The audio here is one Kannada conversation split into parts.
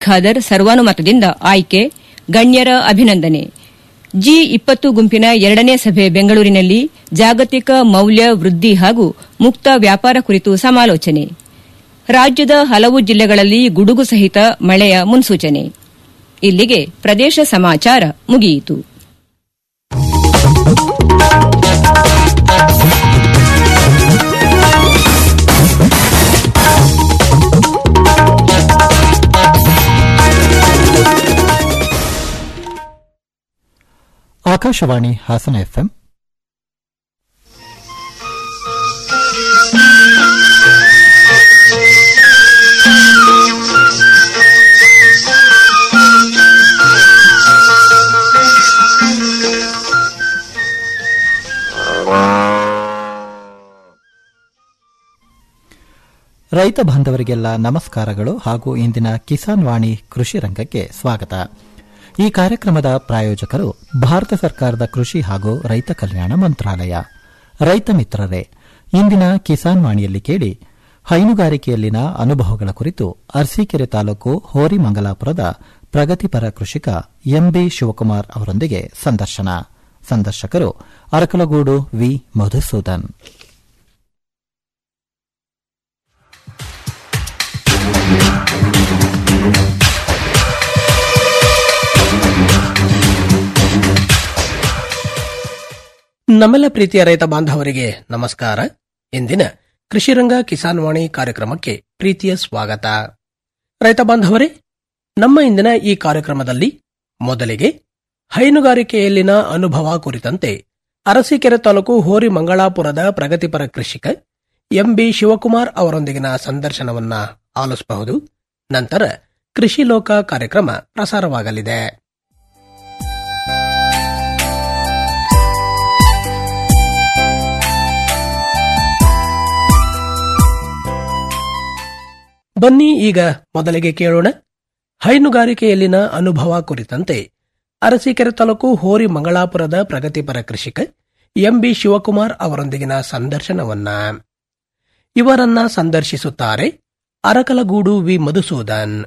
ಖಾದರ್ ಸರ್ವಾನುಮತದಿಂದ ಆಯ್ಕೆ ಗಣ್ಯರ ಅಭಿನಂದನೆ ಜಿ ಇಪ್ಪತ್ತು ಗುಂಪಿನ ಎರಡನೇ ಸಭೆ ಬೆಂಗಳೂರಿನಲ್ಲಿ ಜಾಗತಿಕ ಮೌಲ್ಯ ವೃದ್ಧಿ ಹಾಗೂ ಮುಕ್ತ ವ್ಯಾಪಾರ ಕುರಿತು ಸಮಾಲೋಚನೆ ರಾಜ್ಯದ ಹಲವು ಜಿಲ್ಲೆಗಳಲ್ಲಿ ಗುಡುಗು ಸಹಿತ ಮಳೆಯ ಮುನ್ಸೂಚನೆ ಇಲ್ಲಿಗೆ ಪ್ರದೇಶ ಸಮಾಚಾರ ಮುಗಿಯಿತು ಆಕಾಶವಾಣಿ ಹಾಸನ ಎಫ್ಎಂ ರೈತ ಬಾಂಧವರಿಗೆಲ್ಲ ನಮಸ್ಕಾರಗಳು ಹಾಗೂ ಇಂದಿನ ಕಿಸಾನ್ ವಾಣಿ ಕೃಷಿ ರಂಗಕ್ಕೆ ಸ್ವಾಗತ ಈ ಕಾರ್ಯಕ್ರಮದ ಪ್ರಾಯೋಜಕರು ಭಾರತ ಸರ್ಕಾರದ ಕೃಷಿ ಹಾಗೂ ರೈತ ಕಲ್ಯಾಣ ಮಂತ್ರಾಲಯ ರೈತ ಮಿತ್ರರೇ ಇಂದಿನ ಕಿಸಾನ್ ವಾಣಿಯಲ್ಲಿ ಕೇಳಿ ಹೈನುಗಾರಿಕೆಯಲ್ಲಿನ ಅನುಭವಗಳ ಕುರಿತು ಅರಸೀಕೆರೆ ತಾಲೂಕು ಹೋರಿಮಂಗಲಾಪುರದ ಪ್ರಗತಿಪರ ಕೃಷಿಕ ಎಂಬಿ ಶಿವಕುಮಾರ್ ಅವರೊಂದಿಗೆ ಸಂದರ್ಶನ ಸಂದರ್ಶಕರು ಅರಕಲಗೂಡು ವಿ ಮಧುಸೂದನ್ ನಮ್ಮೆಲ್ಲ ಪ್ರೀತಿಯ ರೈತ ಬಾಂಧವರಿಗೆ ನಮಸ್ಕಾರ ಇಂದಿನ ಕೃಷಿರಂಗ ಕಿಸಾನ್ ವಾಣಿ ಕಾರ್ಯಕ್ರಮಕ್ಕೆ ಪ್ರೀತಿಯ ಸ್ವಾಗತ ರೈತ ಬಾಂಧವರೇ ನಮ್ಮ ಇಂದಿನ ಈ ಕಾರ್ಯಕ್ರಮದಲ್ಲಿ ಮೊದಲಿಗೆ ಹೈನುಗಾರಿಕೆಯಲ್ಲಿನ ಅನುಭವ ಕುರಿತಂತೆ ಅರಸೀಕೆರೆ ತಾಲೂಕು ಹೋರಿ ಮಂಗಳಾಪುರದ ಪ್ರಗತಿಪರ ಕೃಷಿಕ ಎಂಬಿ ಶಿವಕುಮಾರ್ ಅವರೊಂದಿಗಿನ ಸಂದರ್ಶನವನ್ನ ಆಲಿಸಬಹುದು ನಂತರ ಕೃಷಿ ಲೋಕ ಕಾರ್ಯಕ್ರಮ ಪ್ರಸಾರವಾಗಲಿದೆ ಬನ್ನಿ ಈಗ ಮೊದಲಿಗೆ ಕೇಳೋಣ ಹೈನುಗಾರಿಕೆಯಲ್ಲಿನ ಅನುಭವ ಕುರಿತಂತೆ ಅರಸೀಕೆರೆ ತಾಲೂಕು ಹೋರಿ ಮಂಗಳಾಪುರದ ಪ್ರಗತಿಪರ ಕೃಷಿಕ ಎಂಬಿ ಶಿವಕುಮಾರ್ ಅವರೊಂದಿಗಿನ ಸಂದರ್ಶನವನ್ನ ಇವರನ್ನ ಸಂದರ್ಶಿಸುತ್ತಾರೆ ಅರಕಲಗೂಡು ವಿ ಮಧುಸೂದನ್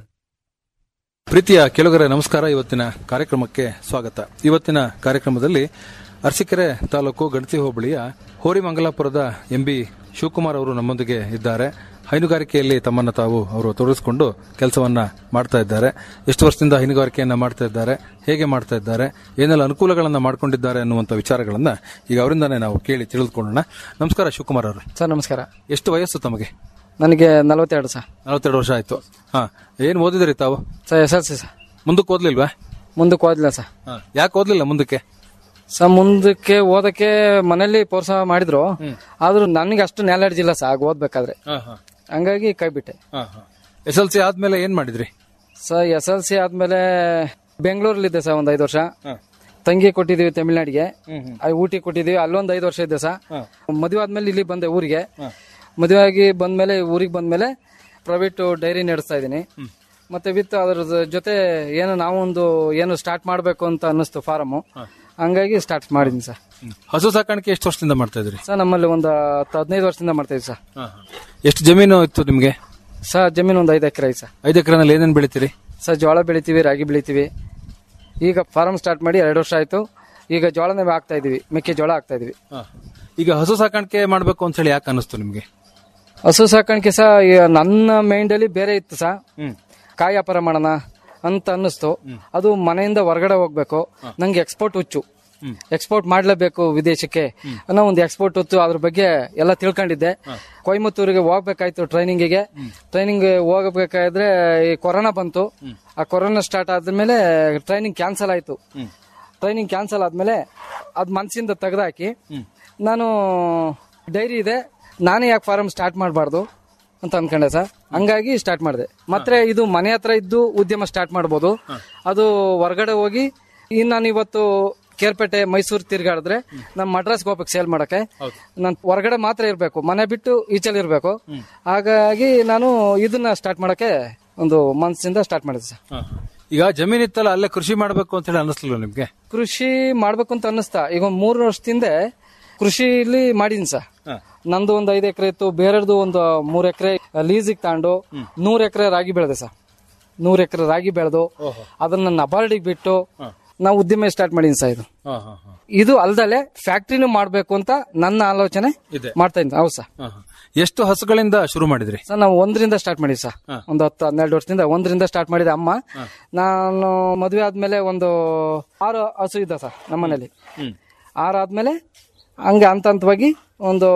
ಪ್ರೀತಿಯ ಕೆಲವರ ನಮಸ್ಕಾರ ಇವತ್ತಿನ ಕಾರ್ಯಕ್ರಮಕ್ಕೆ ಸ್ವಾಗತ ಇವತ್ತಿನ ಕಾರ್ಯಕ್ರಮದಲ್ಲಿ ಅರಸೀಕೆರೆ ತಾಲೂಕು ಗಣತಿ ಹೋಬಳಿಯ ಹೋರಿಮಂಗಲಾಪುರದ ಎಂಬಿ ಶಿವಕುಮಾರ್ ಅವರು ನಮ್ಮೊಂದಿಗೆ ಇದ್ದಾರೆ ಹೈನುಗಾರಿಕೆಯಲ್ಲಿ ತಮ್ಮನ್ನು ತಾವು ಅವರು ತೊಡಗಿಸಿಕೊಂಡು ಕೆಲಸವನ್ನ ಮಾಡ್ತಾ ಇದ್ದಾರೆ ಎಷ್ಟು ವರ್ಷದಿಂದ ಹೈನುಗಾರಿಕೆಯನ್ನ ಮಾಡ್ತಾ ಇದ್ದಾರೆ ಹೇಗೆ ಮಾಡ್ತಾ ಇದ್ದಾರೆ ಏನೆಲ್ಲ ಅನುಕೂಲಗಳನ್ನ ಮಾಡ್ಕೊಂಡಿದ್ದಾರೆ ಅನ್ನುವಂಥ ವಿಚಾರಗಳನ್ನ ಈಗ ಅವರಿಂದಾನೇ ನಾವು ಕೇಳಿ ತಿಳಿದುಕೊಳ್ಳೋಣ ನಮಸ್ಕಾರ ಶಿವಕುಮಾರ್ ಅವರು ಸರ್ ನಮಸ್ಕಾರ ಎಷ್ಟು ವಯಸ್ಸು ತಮಗೆ ನನಗೆ ನಲವತ್ತೆರಡು ಸರ್ ನಲವತ್ತೆರಡು ವರ್ಷ ಆಯ್ತು ಹಾ ಏನ್ ಓದಿದ್ರಿ ತಾವು sir S L C sir ಮುಂದಕ್ಕೆ ಓದ್ಲಿಲ್ವಾ ಮುಂದಕ್ಕೆ ಓದಿಲ್ಲ ಸರ್ ಯಾಕೆ ಓದ್ಲಿಲ್ಲ ಮುಂದಕ್ಕೆ ಸರ್ ಮುಂದಕ್ಕೆ ಓದಕ್ಕೆ ಮನೇಲಿ ಪ್ರೋತ್ಸಾಹ ಮಾಡಿದ್ರು ಆದ್ರೂ ನನಗೆ ಅಷ್ಟು ನಾಲೆಡ್ಜ್ ಇಲ್ಲ ಸರ್ ಆಗ ಓದ್ಬೇಕಾದ್ರೆ ಹಂಗಾಗಿ ಕೈ ಬಿಟ್ಟೆ ಎಸ್ ಎಲ್ ಸಿ ಆದ್ಮೇಲೆ ಏನ್ ಮಾಡಿದ್ರಿ ಸರ್ ಎಸ್ ಎಲ್ ಸಿ ಆದ್ಮೇಲೆ ಬೆಂಗಳೂರಲ್ಲಿದ್ದೆ ಸರ್ ಒಂದ್ ಐದು ವರ್ಷ ತಂಗಿ ಕೊಟ್ಟಿದೀವಿ ತಮಿಳ್ನಾಡಿಗೆ ಅಲ್ಲಿ ಊಟಿ ಕೊಟ್ಟಿದೀವಿ ಅಲ್ಲೊಂದ್ ಐದು ವರ್ಷ ಇದ್ದೆ ಸರ್ ಮದುವೆ ಆದ್ಮೇಲೆ ಇಲ್ಲಿ ಬಂದೆ ಊರಿಗೆ ಮದುವೆ ಆಗಿ ಬಂದ್ಮೇಲೆ ಊರಿಗೆ ಬಂದ್ಮೇಲೆ ಪ್ರೈವೇಟ್ ಡೈರಿ ನಡೆಸ್ತಾ ಇದ್ದೀನಿ ಮತ್ತೆ ವಿತ್ ಅದ್ರ ಜೊತೆ ಏನು ನಾವೊಂದು ಏನು ಸ್ಟಾರ್ಟ್ ಮಾಡ್ಬೇಕು ಅಂತ ಅನ್ನಿಸ್ತು ಫಾರಮ್ ಹಂಗಾಗಿ ಸ್ಟಾರ್ಟ್ ಮಾಡಿದ್ದೀನಿ ಸರ್ ಹಸು ಸಾಕಾಣಿಕೆ ಎಷ್ಟು ವರ್ಷದಿಂದ ಮಾಡ್ತಾ ಇದ್ರಿ ಸರ್ ನಮ್ಮಲ್ಲಿ ಒಂದು ಹತ್ತು ಹದಿನೈದು ವರ್ಷದಿಂದ ಮಾಡ್ತಾ ಸರ್ ಎಷ್ಟು ಜಮೀನು ಇತ್ತು ನಿಮ್ಗೆ ಸರ್ ಜಮೀನು ಒಂದು ಐದು ಎಕರೆ ಐತೆ ಸರ್ ಐದು ಎಕರೆನಲ್ಲಿ ಏನೇನ್ ಬೆಳಿತೀರಿ ಸರ್ ಜೋಳ ಬೆಳಿತೀವಿ ರಾಗಿ ಬೆಳಿತೀವಿ ಈಗ ಫಾರಂ ಸ್ಟಾರ್ಟ್ ಮಾಡಿ ಎರಡು ವರ್ಷ ಆಯ್ತು ಈಗ ಜೋಳನೇ ಹಾಕ್ತಾ ಇದೀವಿ ಮೆಕ್ಕೆಜೋಳ ಹಾಕ್ತಾ ಇದೀವಿ ಈಗ ಹಸು ಸಾಕಾಣಿಕೆ ಮಾಡ್ಬೇಕು ಅಂತ ಹೇಳಿ ಯಾಕೆ ಅನಿಸ್ತು ನಿಮ್ಗೆ ಹಸು ಸಾಕಾಣಿಕೆ ಸಹ ಈ ನನ್ನ ಮೈಂಡಲ್ಲಿ ಬೇರೆ ಇತ್ತು ಸಹ ಕಾಯಿ ವ್ಯಾಪಾರ ಮಾಡೋಣ ಅಂತ ಅನ್ನಿಸ್ತು ಅದು ಮನೆಯಿಂದ ಹೊರಗಡೆ ಹೋಗ್ಬೇಕು ನಂಗೆ ಎಕ್ಸ್ಪೋರ್ಟ್ ಹುಚ್ಚು ಎಕ್ಸ್ಪೋರ್ಟ್ ಮಾಡ್ಲೇಬೇಕು ವಿದೇಶಕ್ಕೆ ಅನ್ನೋ ಒಂದು ಎಕ್ಸ್ಪೋರ್ಟ್ ಹೊತ್ತು ಅದ್ರ ಬಗ್ಗೆ ಎಲ್ಲ ತಿಳ್ಕೊಂಡಿದ್ದೆ ಕೊಯಮತ್ತೂರಿಗೆ ಹೋಗ್ಬೇಕಾಯ್ತು ಟ್ರೈನಿಂಗಿಗೆ ಟ್ರೈನಿಂಗ್ ಹೋಗಬೇಕಾದ್ರೆ ಈ ಕೊರೋನಾ ಬಂತು ಆ ಕೊರೋನಾ ಸ್ಟಾರ್ಟ್ ಆದ್ಮೇಲೆ ಟ್ರೈನಿಂಗ್ ಕ್ಯಾನ್ಸಲ್ ಆಯ್ತು ಟ್ರೈನಿಂಗ್ ಕ್ಯಾನ್ಸಲ್ ಆದ್ಮೇಲೆ ಅದ್ ಮನ್ಸಿಂದ ತೆಗೆದಾಕಿ ನಾನು ಡೈರಿ ಇದೆ ನಾನೇ ಯಾಕೆ ಫಾರಂ ಸ್ಟಾರ್ಟ್ ಮಾಡಬಾರ್ದು ಅಂತ ಅನ್ಕೊಂಡೆ ಸರ್ ಹಂಗಾಗಿ ಸ್ಟಾರ್ಟ್ ಮಾಡಿದೆ ಮತ್ತೆ ಇದು ಮನೆ ಹತ್ರ ಇದ್ದು ಉದ್ಯಮ ಸ್ಟಾರ್ಟ್ ಮಾಡ್ಬೋದು ಅದು ಹೊರಗಡೆ ಹೋಗಿ ಇನ್ನು ನಾನು ಇವತ್ತು ಕೇರ್ಪೇಟೆ ಮೈಸೂರು ತಿರ್ಗಾಡಿದ್ರೆ ನಮ್ಮ ಮಡ್ರಾಸ್ಗೆ ಹೋಗ್ಬೇಕು ಸೇಲ್ ಮಾಡಕ್ಕೆ ನಾನು ಹೊರಗಡೆ ಮಾತ್ರ ಇರಬೇಕು ಮನೆ ಬಿಟ್ಟು ಈಚೆಲಿ ಇರಬೇಕು ಹಾಗಾಗಿ ನಾನು ಇದನ್ನ ಸ್ಟಾರ್ಟ್ ಮಾಡಕ್ಕೆ ಒಂದು ಮನಸ್ಸಿಂದ ಸ್ಟಾರ್ಟ್ ಮಾಡಿದೆ ಸರ್ ಈಗ ಜಮೀನ್ ಇತ್ತಲ್ಲ ಅಲ್ಲೇ ಕೃಷಿ ಮಾಡ್ಬೇಕು ಅಂತ ಹೇಳಿ ಅನ್ನಿಸ್ಲಿಲ್ಲ ನಿಮ್ಗೆ ಕೃಷಿ ಮಾಡ್ಬೇಕು ಅಂತ ಅನ್ನಿಸ್ತಾ ಈಗ ಒಂದ್ ಮೂರು ವರ್ಷದಿಂದ ಕೃಷಿಲಿ ಮಾಡಿದೀನಿ ಸರ್ ನಂದು ಒಂದು ಐದು ಎಕರೆ ಇತ್ತು ಬೇರೆದು ಒಂದು ಮೂರ್ ಎಕರೆ ಲೀಸಿಗೆ ತಗೊಂಡು ನೂರ್ ಎಕರೆ ರಾಗಿ ಬೆಳೆದೆ ಸರ್ ನೂರ್ ಎಕರೆ ರಾಗಿ ಬೆಳೆದು ಅದನ್ನ ನಬಾರ್ಡಿಗೆ ಬಿಟ್ಟು ನಾವು ಉದ್ದಿಮೆ ಸ್ಟಾರ್ಟ್ ಮಾಡೀನಿ ಸರ್ ಇದು ಹಾ ಹಾ ಹಾ ಇದು ಅಲ್ದಲೆ ಫ್ಯಾಕ್ಟ್ರಿನೂ ಮಾಡ್ಬೇಕು ಅಂತ ನನ್ನ ಆಲೋಚನೆ ಇದೆ. ಮಾಡ್ತಾ ಇದ್ದೀನಿ ಹೌದು ಸರ್ ಹಾ, ಹಾ. ಎಷ್ಟು ಹಸುಗಳಿಂದ ಶುರು ಮಾಡಿದ್ರಿ ಸರ್ ನಾವು ಒಂದರಿಂದ ಸ್ಟಾರ್ಟ್ ಮಾಡಿದ್ವಿ ಸರ್ ಒಂದು ಹತ್ತು ಹನ್ನೆರಡು ವರ್ಷದಿಂದ ಒಂದರಿಂದ ಸ್ಟಾರ್ಟ್ ಮಾಡಿದ ಅಮ್ಮ ನಾನು ಮದುವೆ ಆದ್ಮೇಲೆ ಒಂದು ಆರು ಹಸು ಇದ್ದ ಸರ್ ನಮ್ಮನೇಲಿ ಆರು ಆದ್ಮೇಲೆ ಹಂಗೆ ಹಂತ ಹಂತವಾಗಿ ಒಂದು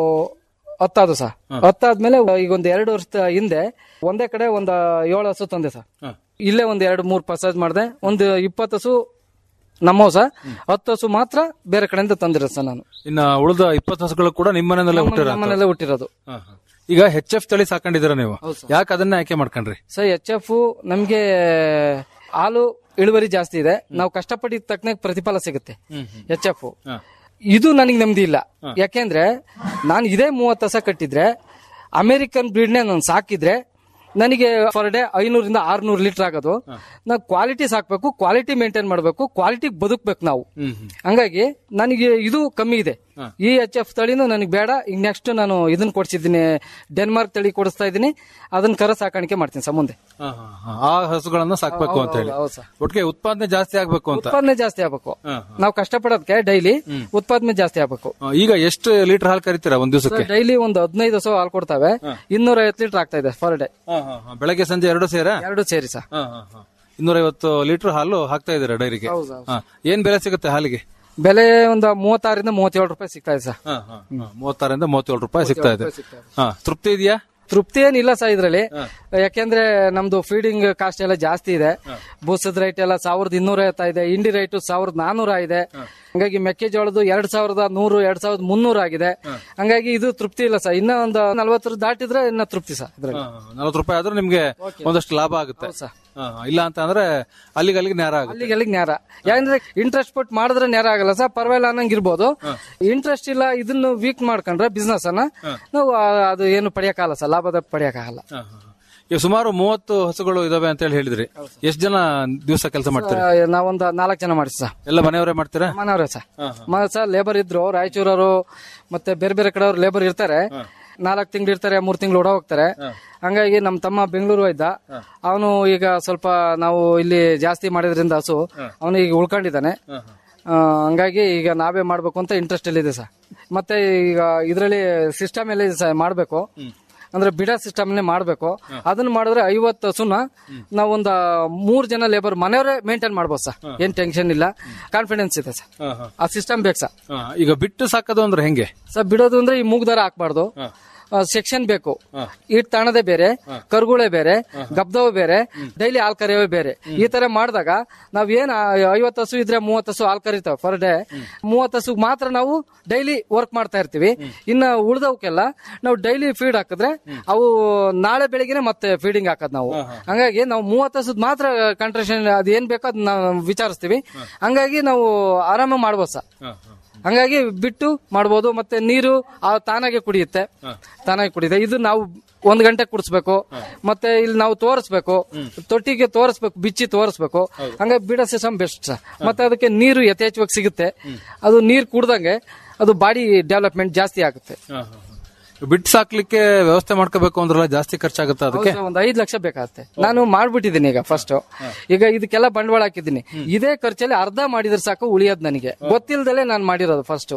ಹತ್ತಾದು ಸರ್ ಹತ್ತಾದ್ಮೇಲೆ ಈಗ ಒಂದು ಎರಡು ವರ್ಷದ ಹಿಂದೆ ಒಂದೇ ಕಡೆ ಒಂದು ಏಳು ಹಸು ತಂದೆ ಸರ್ ಇಲ್ಲೇ ಒಂದ್ ಎರಡು ಮೂರು ಪಸಾಜ್ ಮಾಡಿದೆ ಒಂದು ಇಪ್ಪತ್ತು ಹಸು ನಮ್ಮವು ಸರ್ ಹತ್ತು ಹಸು ಮಾತ್ರ ಬೇರೆ ಕಡೆಯಿಂದ ತಂದಿರೋದು ಸರ್ ನಾನು ಇನ್ನ ಉಳಿದ ಇಪ್ಪತ್ತು ಹಸುಗಳು ಕೂಡ ನಿಮ್ಮನೆಲ್ಲ ಹುಟ್ಟಿರ ನಮ್ಮನೆಲ್ಲ ಹುಟ್ಟಿರೋದು ಈಗ ಹೆಚ್ ಎಫ್ ತಳಿ ಸಾಕೊಂಡಿದ್ದೀರಾ ನೀವು ಯಾಕೆ ಅದನ್ನೇ ಆಯ್ಕೆ ಮಾಡ್ಕೊಂಡ್ರಿ ಸರ್ ಎಚ್ ಎಫ್ ನಮ್ಗೆ ಹಾಲು ಇಳುವರಿ ಜಾಸ್ತಿ ಇದೆ ನಾವು ಕಷ್ಟಪಟ್ಟಿದ ತಕ್ಕನಾಗ ಪ್ರತಿಫಲ ಸಿಗುತ್ತೆ ಎಚ್ ಎಫ್ ಇದು ನನಗೆ ನೆಮ್ಮದಿ ಇಲ್ಲ ಯಾಕೆಂದ್ರೆ ನಾನು ಇದೇ ಮೂವತ್ತು ಹಸ ಕಟ್ಟಿದ್ರೆ ಅಮೆರಿಕನ್ ಬ್ರೀಡ್ನೇ ನಾನು ಸಾಕಿದ್ರೆ ನನಗೆ ಪರ್ ಡೇ ಐನೂರಿಂದ ಆರ್ನೂರು ಲೀಟರ್ ಆಗೋದು ನಾವು ಕ್ವಾಲಿಟಿ ಸಾಕ್ಬೇಕು ಕ್ವಾಲಿಟಿ ಮೇಂಟೈನ್ ಮಾಡಬೇಕು ಕ್ವಾಲಿಟಿ ಬದುಕ್ಬೇಕು ನಾವು ಹಂಗಾಗಿ ನನಗೆ ಇದು ಕಮ್ಮಿ ಇದೆ ಈ ಎಚ್ ಎಫ್ ತಳಿನೂ ನನಗೆ ಬೇಡ ಈಗ ನೆಕ್ಸ್ಟ್ ನಾನು ಇದನ್ನ ಕೊಡ್ಸಿದ್ದೀನಿ ಡೆನ್ಮಾರ್ಕ್ ತಳಿ ಕೊಡಿಸ್ತಾ ಇದ್ದೀನಿ ಅದನ್ನ ಕರ ಸಾಕಾಣಿಕೆ ಮಾಡ್ತೀನಿ ಸರ್ ಮುಂದೆ ಆ ಹಸುಗಳನ್ನ ಸಾಕ್ಬೇಕು ಅಂತ ಹೇಳಿ ಹೌದು ಸರ್ ಒಟ್ಟಿಗೆ ಉತ್ಪಾದನೆ ಜಾಸ್ತಿ ಆಗ್ಬೇಕು ಅಂತ ಉತ್ಪಾದನೆ ಜಾಸ್ತಿ ಆಗ್ಬೇಕು ನಾವು ಕಷ್ಟಪಡೋದಕ್ಕೆ ಡೈಲಿ ಉತ್ಪಾದನೆ ಜಾಸ್ತಿ ಆಗ್ಬೇಕು ಆ, ಈಗ ಎಷ್ಟು ಲೀಟರ್ ಹಾಲು ಕರಿತೀರಾ ಒಂದ್ ದಿವಸಕ್ಕೆ ಡೈಲಿ ಒಂದು ಹದಿನೈದು ಹಸು ಹಾಲು ಕೊಡ್ತಾವೆ ಇನ್ನೂರ ಐವತ್ತು ಲೀಟರ್ ಆಗ್ತಾ ಇದೆ ಪರ್ ಡೇ ಬೆಳಗ್ಗೆ ಸಂಜೆ ಎರಡು ಸೇರ ಎರಡು ಸೇರಿ ಸರ್ ಇನ್ನೂರೈವತ್ತು ಲೀಟರ್ ಹಾಲು ಹಾಕ್ತಾ ಇದ್ದೀರಾ ಡೈರಿಗೆ ಹೌದು, ಹಾ. ಏನ್ ಬೆಲೆ ಸಿಗುತ್ತೆ ಹಾಲಿಗೆ ಬೆಲೆ ಒಂದು ಮೂವತ್ತಾರರಿಂದ ಮೂವತ್ತೇಳು ರೂಪಾಯಿ ಸಿಗ್ತಾ ಇದೆ ಸರ್ ಮೂವತ್ತಾರರಿಂದ ಮೂವತ್ತೇಳು ರೂಪಾಯಿ ಸಿಗ್ತಾ ಇದೆ ಹಾ ತೃಪ್ತಿ ಇದೆಯಾ ತೃಪ್ತಿ ಏನಿಲ್ಲ ಸರ್ ಇದ್ರಲ್ಲಿ ಯಾಕೆಂದ್ರೆ ನಮ್ದು ಫೀಡಿಂಗ್ ಕಾಸ್ಟ್ ಎಲ್ಲ ಜಾಸ್ತಿ ಇದೆ ಬೂಸದ ರೈಟ್ ಎಲ್ಲ ಸಾವಿರದ ಇನ್ನೂರ ಐವತ್ತ ಇದೆ ಇಂಡಿ ರೈಟ್ ಸಾವಿರದ ನಾನೂರ ಇದೆ ಹಂಗಾಗಿ ಮೆಕ್ಕೆಜೋಳದ್ದು ಎರಡ್ ಸಾವಿರದ ನೂರು ಎರಡ್ ಸಾವಿರದ ಮುನ್ನೂರ ಆಗಿದೆ ಹಂಗಾಗಿ ಇದು ತೃಪ್ತಿ ಇಲ್ಲ ಸರ್ ಇನ್ನ ಒಂದು ನಲ್ವತ್ತರ ದಾಟಿದ್ರೆ ಇನ್ನ ತೃಪ್ತಿ ಸರ್ ಇದ್ರಲ್ಲಿ ನಲ್ವತ್ತು ರೂಪಾಯಿ ಆದ್ರೆ ನಿಮ್ಗೆ ಒಂದಷ್ಟು ಲಾಭ ಆಗುತ್ತೆ ಸರ್ ಹಾ, ಇಲ್ಲ ಅಂತ ಅಂದ್ರೆ ಅಲ್ಲಿಗೆ ಅಲ್ಲಿಗೆ ನೇರ ಆಗುತ್ತೆ ಅಲ್ಲಿಗೆ ಅಲ್ಲಿಗೆ ನೇರ ಯಾಕಂದ್ರೆ ಇಂಟ್ರೆಸ್ಟ್ ಪಟ್ಟು ಮಾಡಿದ್ರೆ ನೇರ ಆಗಲ್ಲ ಸರ್ ಪರವಾಗಿಲ್ಲ ಅನ್ನಂಗ್ ಇರ್ಬೋದು ಇಂಟ್ರೆಸ್ಟ್ ಇಲ್ಲ ಇದನ್ನು ವೀಕ್ ಮಾಡ್ಕೊಂಡ್ರೆ ಬಿಸ್ನೆಸ್ ಅನ್ನ ನಾವು ಆ, ಅದು ಏನು ಪಡೆಯಕ್ಕಾಗಲ್ಲ ಸರ್ ಲಾಭದ ಪಡೆಯಕ್ಕಾಗಲ್ಲ ಹಾ, ಹಾ, ಹಾ. ಈಗ ಸುಮಾರು ಮೂವತ್ತು ಹಸುಗಳು ಇದಾವೆ ಅಂತ ಹೇಳಿ ಹೇಳಿದ್ರಿ ಎಷ್ಟು ಜನ ದಿವಸ ಕೆಲಸ ಮಾಡ್ತೀರಿ ಆ, ನಾವೊಂದು ನಾಲ್ಕು ಜನ ಮಾಡಿಸಿ ಸರ್ ಎಲ್ಲ ಮನೆಯವರೇ ಮಾಡ್ತೀರಾ ಮನೆಯವ್ರೆ ಸರ್ ಮ- ಸರ್ ಲೇಬರ್ ಇದ್ರು ರಾಯಚೂರವರು ಮತ್ತೆ ಬೇರೆ ಬೇರೆ ಕಡೆಯವ್ರು ಲೇಬರ್ ಇರ್ತಾರೆ ನಾಲ್ಕು ತಿಂಗಳು ಇರ್ತಾರೆ ಮೂರ್ ತಿಂಗಳು ಓಡ ಹೋಗ್ತಾರೆ ಹಂಗಾಗಿ ನಮ್ಮ ತಮ್ಮ ಬೆಂಗಳೂರು ಇದ್ದ ಅವನು ಈಗ ಸ್ವಲ್ಪ ನಾವು ಇಲ್ಲಿ ಜಾಸ್ತಿ ಮಾಡಿದ್ರಿಂದ ಹಸು ಅವನು ಈಗ ಉಳ್ಕೊಂಡಿದ್ದಾನೆ ಆ, ಹಂಗಾಗಿ ಈಗ ನಾವೇ ಮಾಡ್ಬೇಕು ಅಂತ ಇಂಟ್ರೆಸ್ಟ್ ಇದೆ ಸರ್ ಮತ್ತೆ ಈಗ ಇದರಲ್ಲಿ ಸಿಸ್ಟಮ್ ಎಲ್ಲ ಇದೆ ಸರ್ ಮಾಡ್ಬೇಕು ಅಂದ್ರೆ ಬಿಡ ಸಿಸ್ಟಮ್ ಮಾಡ್ಬೇಕು ಅದನ್ನ ಮಾಡಿದ್ರೆ ಐವತ್ತು ಹಸುನ ನಾವೊಂದ ಮೂರ್ ಜನ ಲೇಬರ್ ಮನೆಯವರೇ ಮೇಂಟೈನ್ ಮಾಡ್ಬೋದು ಸರ್ ಏನ್ ಟೆನ್ಷನ್ ಇಲ್ಲ ಕಾನ್ಫಿಡೆನ್ಸ್ ಇದೆ ಸರ್ ಆ ಸಿಸ್ಟಮ್ ಬೇಕು ಸರ್ ಹಾ, ಈಗ ಬಿಟ್ಟು ಸಾಕೋದು ಅಂದ್ರೆ ಹೆಂಗೆ ಸರ್ ಬಿಡೋದು ಅಂದ್ರೆ ಈ ಮೂಗ್ದಾರ ಹಾಕ್ಬಾರ್ದು ಸೆಕ್ಷನ್ ಬೇಕು ಇಟ್ ತಾಣದೇ ಬೇರೆ ಕರ್ಗುಳೆ ಬೇರೆ ಗಬ್ದವ ಬೇರೆ ಡೈಲಿ ಹಾಲ್ ಕರೆಯವೇ ಬೇರೆ ಈ ತರ ಮಾಡಿದಾಗ ನಾವ್ ಏನ್ ಐವತ್ತು ಹಸು ಇದ್ರೆ ಮೂವತ್ತು ಹಸು ಹಾಲ್ ಕರಿತಾವ ಪರ್ ಡೇ ಮೂವತ್ತು ಹಸು ಮಾತ್ರ ನಾವು ಡೈಲಿ ವರ್ಕ್ ಮಾಡ್ತಾ ಇರ್ತೀವಿ ಇನ್ನ ಉಳ್ದವಕ್ಕೆಲ್ಲ ನಾವು ಡೈಲಿ ಫೀಡ್ ಹಾಕಿದ್ರೆ ಅವು ನಾಳೆ ಬೆಳಿಗ್ಗೆನೆ ಮತ್ತೆ ಫೀಡಿಂಗ್ ಹಾಕೋದ್ ನಾವು ಹಂಗಾಗಿ ನಾವು ಮೂವತ್ತು ಹಸದ್ ಮಾತ್ರ ಕಂಟ್ರೇಷನ್ ಅದ್ ಏನ್ ಬೇಕೋ ಅದ್ ನಾವು ವಿಚಾರಿಸ್ತೀವಿ ಹಂಗಾಗಿ ನಾವು ಆರಾಮ ಮಾಡ್ಬೋದು ಸರ್ ಹಂಗಾಗಿ ಬಿಟ್ಟು ಮಾಡ್ಬೋದು ಮತ್ತೆ ನೀರು ಆ ತಾನಾಗೆ ಕುಡಿಯುತ್ತೆ ತಾನಾಗೆ ಕುಡಿಯುತ್ತೆ ಇದು ನಾವು ಒಂದ್ ಗಂಟೆ ಕುಡಿಸ್ಬೇಕು ಮತ್ತೆ ಇಲ್ಲಿ ನಾವು ತೋರಿಸ್ಬೇಕು ತೊಟ್ಟಿಗೆ ತೋರಿಸ್ಬೇಕು ಬಿಚ್ಚಿ ತೋರಿಸ್ಬೇಕು ಹಂಗಾಗಿ ಬಿಡೋ ಸಿಸ್ಟಮ್ ಬೆಸ್ಟ್ ಸರ್ ಮತ್ತೆ ಅದಕ್ಕೆ ನೀರು ಯಥೇಚ್ಛವಾಗಿ ಸಿಗುತ್ತೆ ಅದು ನೀರು ಕುಡ್ದಂಗೆ ಅದು ಬಾಡಿ ಡೆವಲಪ್ಮೆಂಟ್ ಜಾಸ್ತಿ ಆಗುತ್ತೆ ಬಿಟ್ಟು ಸಾಕ್ಲಿಕ್ಕೆ ವ್ಯವಸ್ಥೆ ಮಾಡ್ಕೋಬೇಕು ಅಂದ್ರಲ್ಲ ಜಾಸ್ತಿ ಖರ್ಚಾಗುತ್ತೆ ಅದಕ್ಕೆ ಒಂದ್ ಐದ್ ಲಕ್ಷ ಬೇಕಾಗುತ್ತೆ ನಾನು ಮಾಡ್ಬಿಟ್ಟಿದ್ದೀನಿ ಈಗ ಫಸ್ಟ್ ಈಗ ಇದಕ್ಕೆಲ್ಲ ಬಂಡವಾಳ ಹಾಕಿದ್ದೀನಿ ಇದೇ ಖರ್ಚಲ್ಲಿ ಅರ್ಧ ಮಾಡಿದ್ರೆ ಸಾಕು ಉಳಿಯೋದು ನನಗೆ ಗೊತ್ತಿಲ್ದಲೆ ನಾನು ಮಾಡಿರೋದು ಫಸ್ಟ್